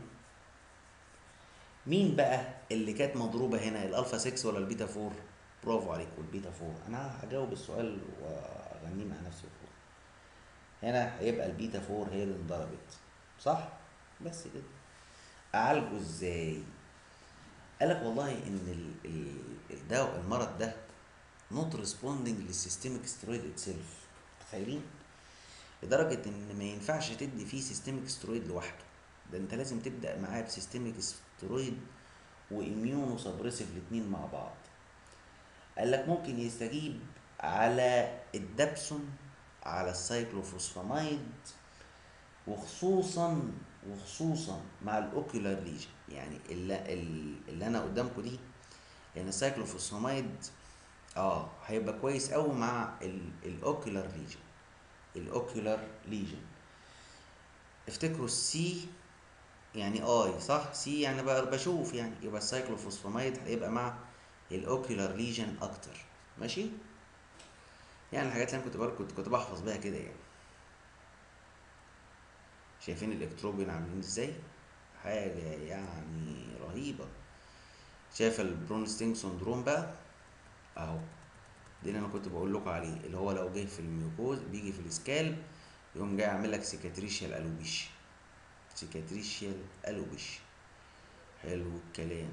مين بقى اللي كانت مضروبه هنا الالفا 6 ولا البيتا 4 برافو عليك والبيتا 4 انا هجاوب السؤال واغنيه مع نفسي فوق هنا هيبقى البيتا 4 هي اللي انضربت صح بس كده اعالجه ازاي قالك والله ان ال- ال- الدواء المرض ده نوت ريسبوندنج للسيستميك سترويد اتسيلف متخيلين لدرجه ان ما ينفعش تدي فيه سيستميك سترويد لوحده ده انت لازم تبدا معاه بسيستميك سترويد واميونو سبريسيف الاتنين مع بعض قال لك ممكن يستجيب على الدبسون على السايكلوفوسفامايد وخصوصا وخصوصا مع الاوكيولار ليجن يعني اللي, اللي انا قدامكم دي لان السايكلوفوسفامايد اه هيبقى كويس قوي مع الاوكيولار ليجن الاوكيولار ليجن افتكروا السي يعني اي صح سي يعني بقى بشوف يعني يبقى السايكلوفوسفامايد هيبقى مع الاوكيولار ليجن اكتر ماشي يعني الحاجات اللي انا كنت بقول- كنت كنت بحفظ بيها كده يعني شايفين الالكتروبين عاملين ازاي حاجه يعني رهيبه شايف البرونستينج سندروم بقى اهو دي اللي انا كنت بقول لكم عليه اللي هو لو جه في الميوكوز بيجي في السكالب يقوم جاي عامل لك سيكاتريشيال الوبيش سيكاتريشيال الوبيش حلو الكلام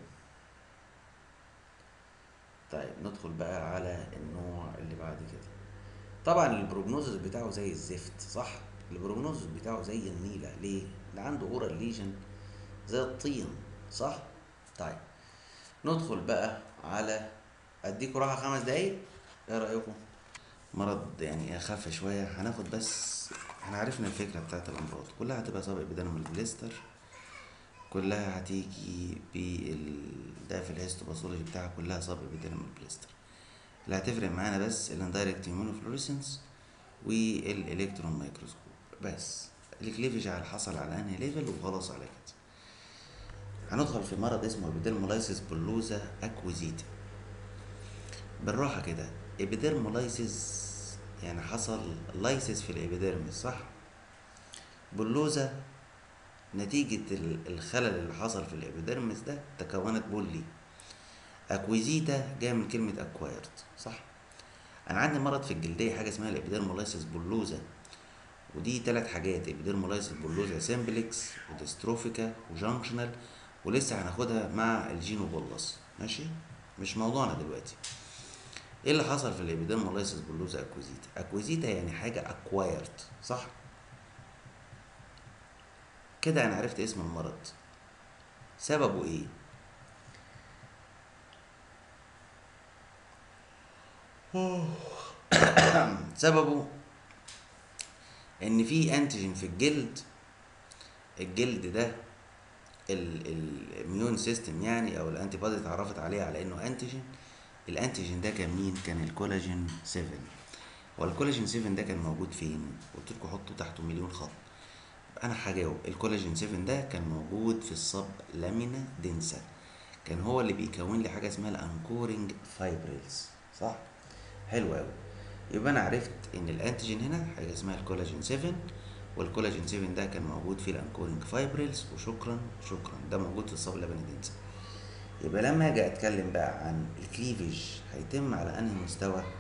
طيب ندخل بقى على النوع اللي بعد كده طبعا البروجنوزس بتاعه زي الزفت صح البروجنوزس بتاعه زي النيلة ليه ده عنده اورال ليجن زي الطين صح طيب ندخل بقى على اديكوا راحة خمس دقايق ايه رأيكم مرض يعني اخف شوية هناخد بس احنا عرفنا الفكرة بتاعت الامراض كلها هتبقى سابق بدانهم البليستر كلها هتيجي بال ده في الهيستوباثولوجي بتاعها كلها سابق بدانهم البليستر اللي هتفرق معانا بس الاندايركت immunofluorescence والالكترون مايكروسكوب بس الكليفج على حصل على انهي ليفل وخلاص على كده هندخل في مرض اسمه ابيديرمولايسيس بلوزا اكويزيتا بالراحه كده ابيديرمولايسيس يعني حصل لايسيس في الابيديرمس صح بلوزا نتيجة ال- الخلل اللي حصل في الابيديرمس ده تكونت بولي اكويزيتا جايه من كلمة اكوايرد صح انا عندي مرض في الجلدية حاجة اسمها الابيديرمولايسيس بلوزا ودي ثلاث حاجات ابيديرمولايسيس بلوزا سيمبلكس وديستروفيكا وجانكشنال ولسه هناخدها مع الجينوبولس ماشي مش موضوعنا دلوقتي ايه اللي حصل في الابيديرمولايسيس بلوزا اكويزيتا اكويزيتا يعني حاجة اكوايرد صح كده انا عرفت اسم المرض سببه ايه سببه ان في انتيجين في الجلد الجلد ده الاميون سيستم يعني او الانتي بودي اتعرفت عليه على انه انتيجين الانتيجين ده كان مين كان الكولاجين 7 والكولاجين 7 ده كان موجود فين قلت لكم حطوا تحته مليون خط انا هجاوب الكولاجين 7 ده كان موجود في الصب لامينا دنسا كان هو اللي بيكون لي حاجه اسمها الانكورنج فايبريلز صح حلو قوي يبقى انا عرفت ان الانتيجين هنا حاجه اسمها الكولاجين 7 والكولاجين 7 ده كان موجود في الانكورنج فايبريلز وشكرا شكرا ده موجود في الصب لامينا دنسا يبقى لما اجي اتكلم بقى عن الكليفج هيتم على انهي مستوى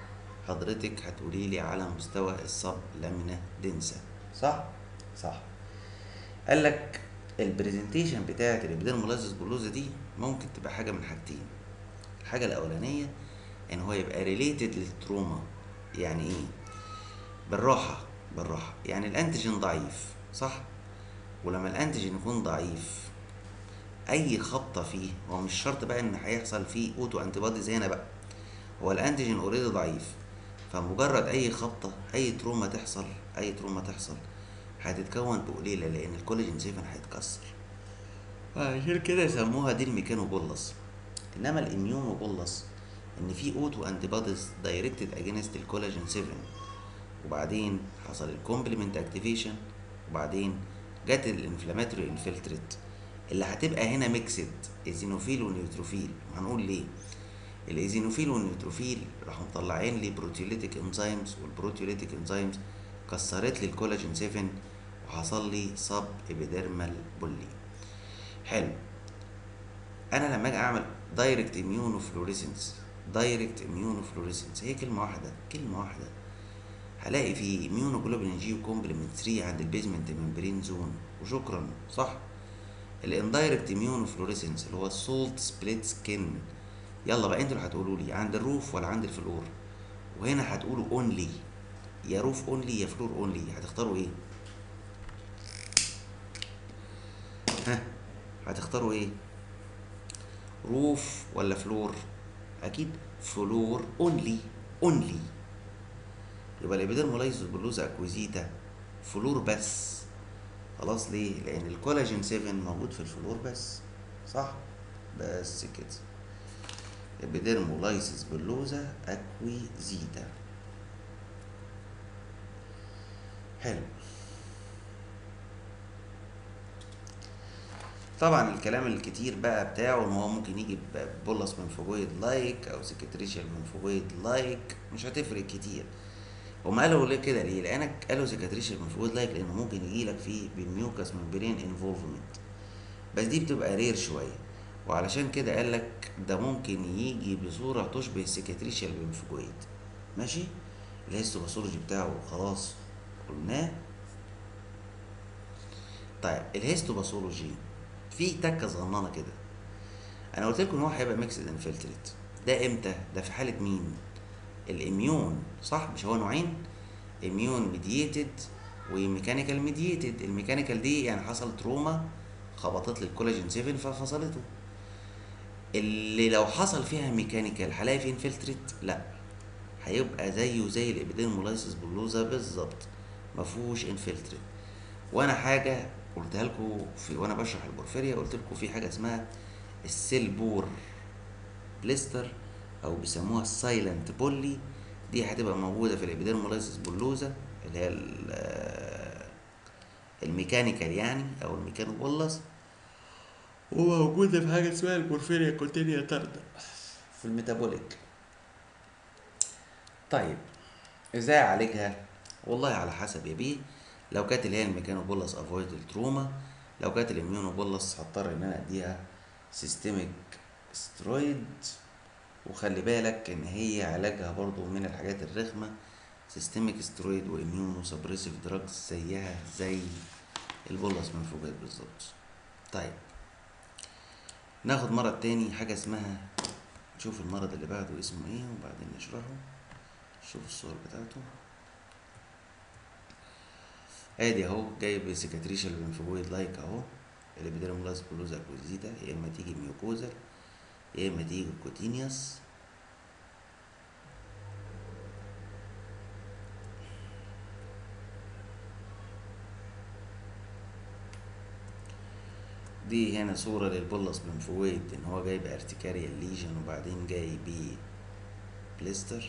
حضرتك هتقولي لي على مستوى السب لامينا دنسا صح صح قال لك البرزنتيشن بتاعت الابيديرمولايزس بولوزا دي ممكن تبقى حاجه من حاجتين الحاجه الاولانيه ان هو يبقى ريليتد للتروما يعني ايه بالراحه بالراحه يعني الانتيجين ضعيف صح ولما الانتيجين يكون ضعيف اي خبطه فيه هو مش شرط بقى ان هيحصل فيه اوتو انتي بوديز هنا بقى هو الانتيجين اوريدي ضعيف فمجرد اي خبطه اي تروما تحصل اي تروما تحصل هتتكون بقليله لان الكولاجين 7 هيتكسر عشان كده سموها دي الميكانوبولس انما الاميونوبولس ان في اوتو انتي بوديز دايركتد اجينست الكولاجين 7 وبعدين حصل الكومبلمنت اكتيفيشن وبعدين جت الانفلاماتوري انفلتريت اللي هتبقى هنا ميكسد ايزينوفيل ونيوتروفيل وهنقول ليه الايزينوفيل والنيوتروفيل راحوا مطلعين لي بروتيوليتيك انزيمز والبروتيوليتيك انزيمز كسرت لي الكولاجين 7 وحصل لي سب ابيديرمال بولي حلو انا لما اجي اعمل دايركت اميونو فلوريسنس دايركت اميونو فلوريسنس هي كلمه واحده كلمه واحده هلاقي في اميونوجلوبولين جي وكومبلمنت 3 عند البيزمنت ممبرين زون وشكرا صح الاندايركت اميونو فلوريسنس اللي هو السولت سبليت سكين يلا بقى انتوا اللي هتقولوا لي عند الروف ولا عند الفلور وهنا هتقولوا اونلي يا روف اونلي يا فلور اونلي هتختاروا ايه ها هتختاروا ايه روف ولا فلور اكيد فلور اونلي اونلي يبقى الابيديرمولايزوس بلوزا اكويزيتا فلور بس خلاص ليه لان الكولاجين 7 موجود في الفلور بس صح بس كده ابيديرمولايسيس بلوزا اكويزيتا حلو طبعا الكلام الكتير بقى بتاعه ان هو ممكن يجي بولس منفجويد لايك او سكتريشال منفجويد لايك مش هتفرق كتير هم قالوا ليه كده ليه لانك قالوا سكتريشال منفجويد لايك لانه ممكن يجي لك فيه بالميوكس ممبرين انفولفمنت بس دي بتبقى رير شويه وعلشان كده قال لك ده ممكن يجي بصوره تشبه السكتريشال منفجويد ماشي الهيستوباثولوجي بتاعه خلاص قلناه طيب الهيستوباثولوجي في تكه صغننه كده انا قلت لكم ان هو هيبقى ميكسد انفلتريت ده امتى ده في حاله مين الاميون صح مش هو نوعين اميون ميدييتد وميكانيكال ميدييتد الميكانيكال دي يعني حصل تروما خبطت لي الكولاجين 7 ففصلته اللي لو حصل فيها ميكانيكال هلاقي فيه انفلتريت لا هيبقى زيه زي الابيديرمولايسيس بلوزا بالظبط ما فيهوش انفلتريت وانا حاجه قلتها لكم في وانا بشرح البورفيريا قلت لكم في حاجه اسمها السيل بور بليستر او بيسموها السايلنت بولي دي هتبقى موجوده في الابيديرمولايسيس بلوزا اللي هي الميكانيكال يعني او الميكانو بولس وموجوده في حاجه اسمها البورفيريا كونتينيا تاردا في الميتابوليك طيب ازاي اعالجها والله على حسب يا بيه لو كانت اللي هي الميكانوبولس افويد التروما لو كانت الاميونوبولس هضطر ان انا اديها سيستميك سترويد وخلي بالك ان هي علاجها برضو من الحاجات الرخمة سيستميك سترويد واميونو سبريسيف دراجز زيها زي البولس منفوجات بالظبط طيب ناخد مرض تاني حاجة اسمها نشوف المرض اللي بعده اسمه ايه وبعدين نشرحه شوف الصور بتاعته ادي اهو جايب سيكاتريشال ليمفويد لايك اهو الابيديرمولاس بلوزا كوزيتا يا اما تيجي ميوكوزا يا اما تيجي كوتينيوس دي هنا صورة للبولس بنفويد ان هو جايب ارتكاريال ليجن وبعدين جاي بيه بليستر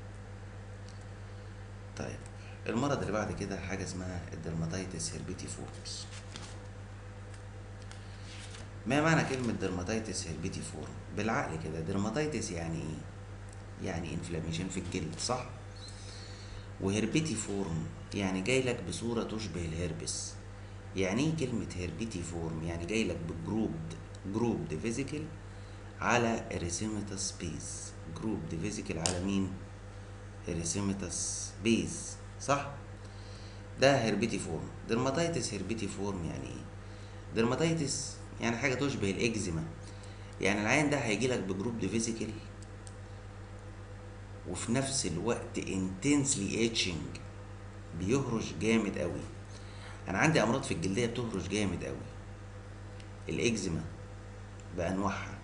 طيب المرض اللي بعد كده حاجة اسمها الدرماتيتس هيربيتي فورمز ما معنى كلمة درماتيتس هيربيتي فورم بالعقل كده درماتيتس يعني ايه يعني انفلاميشن في الجلد صح وهربيتي فورم يعني جاي لك بصورة تشبه الهربس يعني ايه كلمة هربيتي فورم يعني جاي لك بجروب جروب فيزيكال على اريثيماتس سبيس جروب فيزيكال على مين اريثيماتس بيز صح ده هربيتي فورم درماتيتس هربيتي فورم يعني ايه درماتيتس يعني حاجه تشبه الاكزيما يعني العين ده هيجي لك بجروب فيزيكال وفي نفس الوقت انتنسلي اتشنج بيهرش جامد قوي انا عندي امراض في الجلديه بتهرش جامد قوي الاكزيما بانواعها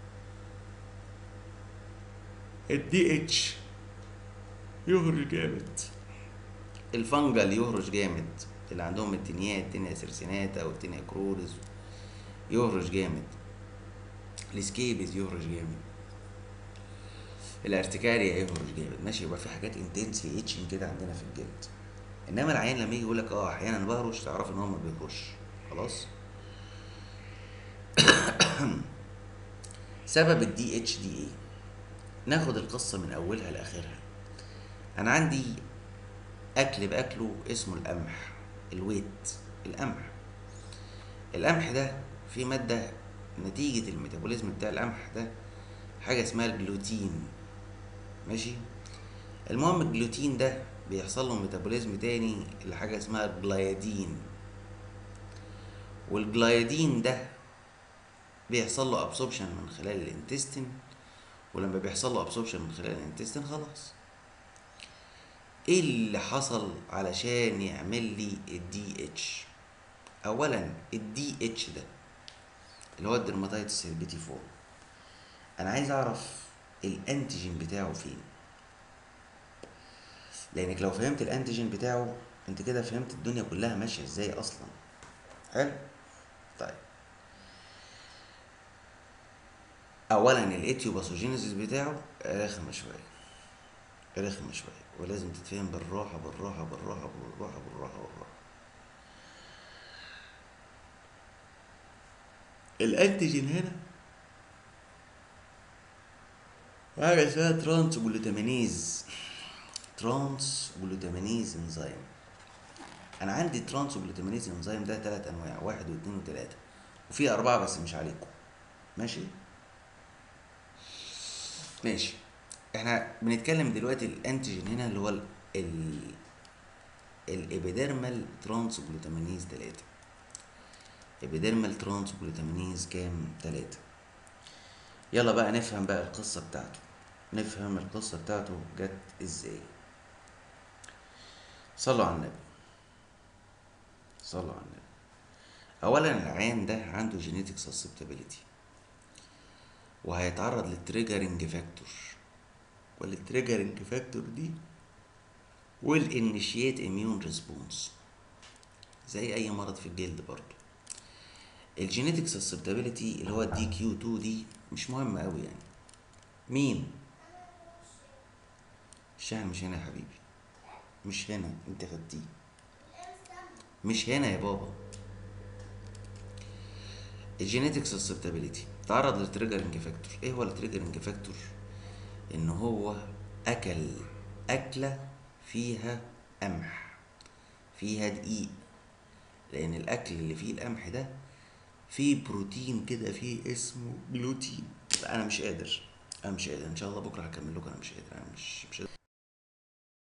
الدي اتش يهرش جامد الفنجل يهرش جامد اللي عندهم التنيات تنيا سيرسينات او التنيا كرورز يهرش جامد السكيبز يهرش جامد الارتكاريا يهرش جامد ماشي يبقى في حاجات انتنسي اتشنج كده عندنا في الجلد انما العين لما يجي يقول لك اه احيانا بهرش تعرف ان هو ما بيهرش خلاص سبب الدي اتش دي ايه ناخد القصة من أولها لآخرها أنا عندي أكل بأكله اسمه القمح الويت القمح القمح ده فيه مادة نتيجة الميتابوليزم بتاع القمح ده حاجة اسمها الجلوتين ماشي المهم الجلوتين ده بيحصل له ميتابوليزم تاني لحاجة اسمها الجلايدين والجلايدين ده بيحصل له ابسوربشن من خلال الانتستين ولما بيحصل له ابسوربشن من خلال الانتستين خلاص ايه اللي حصل علشان يعمل لي الدي اتش اولا الدي اتش ده اللي هو الدرماتيتس هيربيتي فور انا عايز اعرف الانتيجين بتاعه فين لانك لو فهمت الانتيجين بتاعه انت كده فهمت الدنيا كلها ماشيه ازاي اصلا حلو طيب اولا الاتيوباثوجينيسيس بتاعه رخم شويه رخم شويه ولازم تتفهم بالراحه بالراحه بالراحه بالراحه بالراحه بالراحه الانتيجين هنا حاجه اسمها ترانس جلوتامينيز ترانس جلوتامينيز انزيم انا عندي ترانس جلوتامينيز انزيم ده ثلاث انواع واحد واثنين وثلاثه وفي اربعه بس مش عليكم ماشي ماشي احنا بنتكلم دلوقتي الانتيجين هنا اللي هو ال ال الابيديرمال ترانس جلوتامينيز 3 ابيديرمال ترانس جلوتامينيز كام 3 يلا بقى نفهم بقى القصة بتاعته نفهم القصة بتاعته جت ازاي صلوا على النبي صلوا على النبي اولا العيان ده عنده جينيتك سسبتابيليتي وهيتعرض للتريجرنج فاكتور والتريجرنج فاكتور دي will initiate immune response زي اي مرض في الجلد برضو الجينيتك سسبتابيليتي اللي هو الدي كيو 2 دي مش مهم قوي يعني مين الشاحن مش هنا يا حبيبي مش هنا انت خدتيه مش هنا يا بابا الجينيتك سسبتابيليتي تعرض للتريجرنج فاكتور ايه هو التريجرنج فاكتور ان هو اكل اكله فيها قمح فيها دقيق لان الاكل اللي فيه القمح ده فيه بروتين كده فيه اسمه جلوتين لا انا مش قادر انا مش قادر ان شاء الله بكره هكمل لكم انا مش قادر انا مش مش قادر.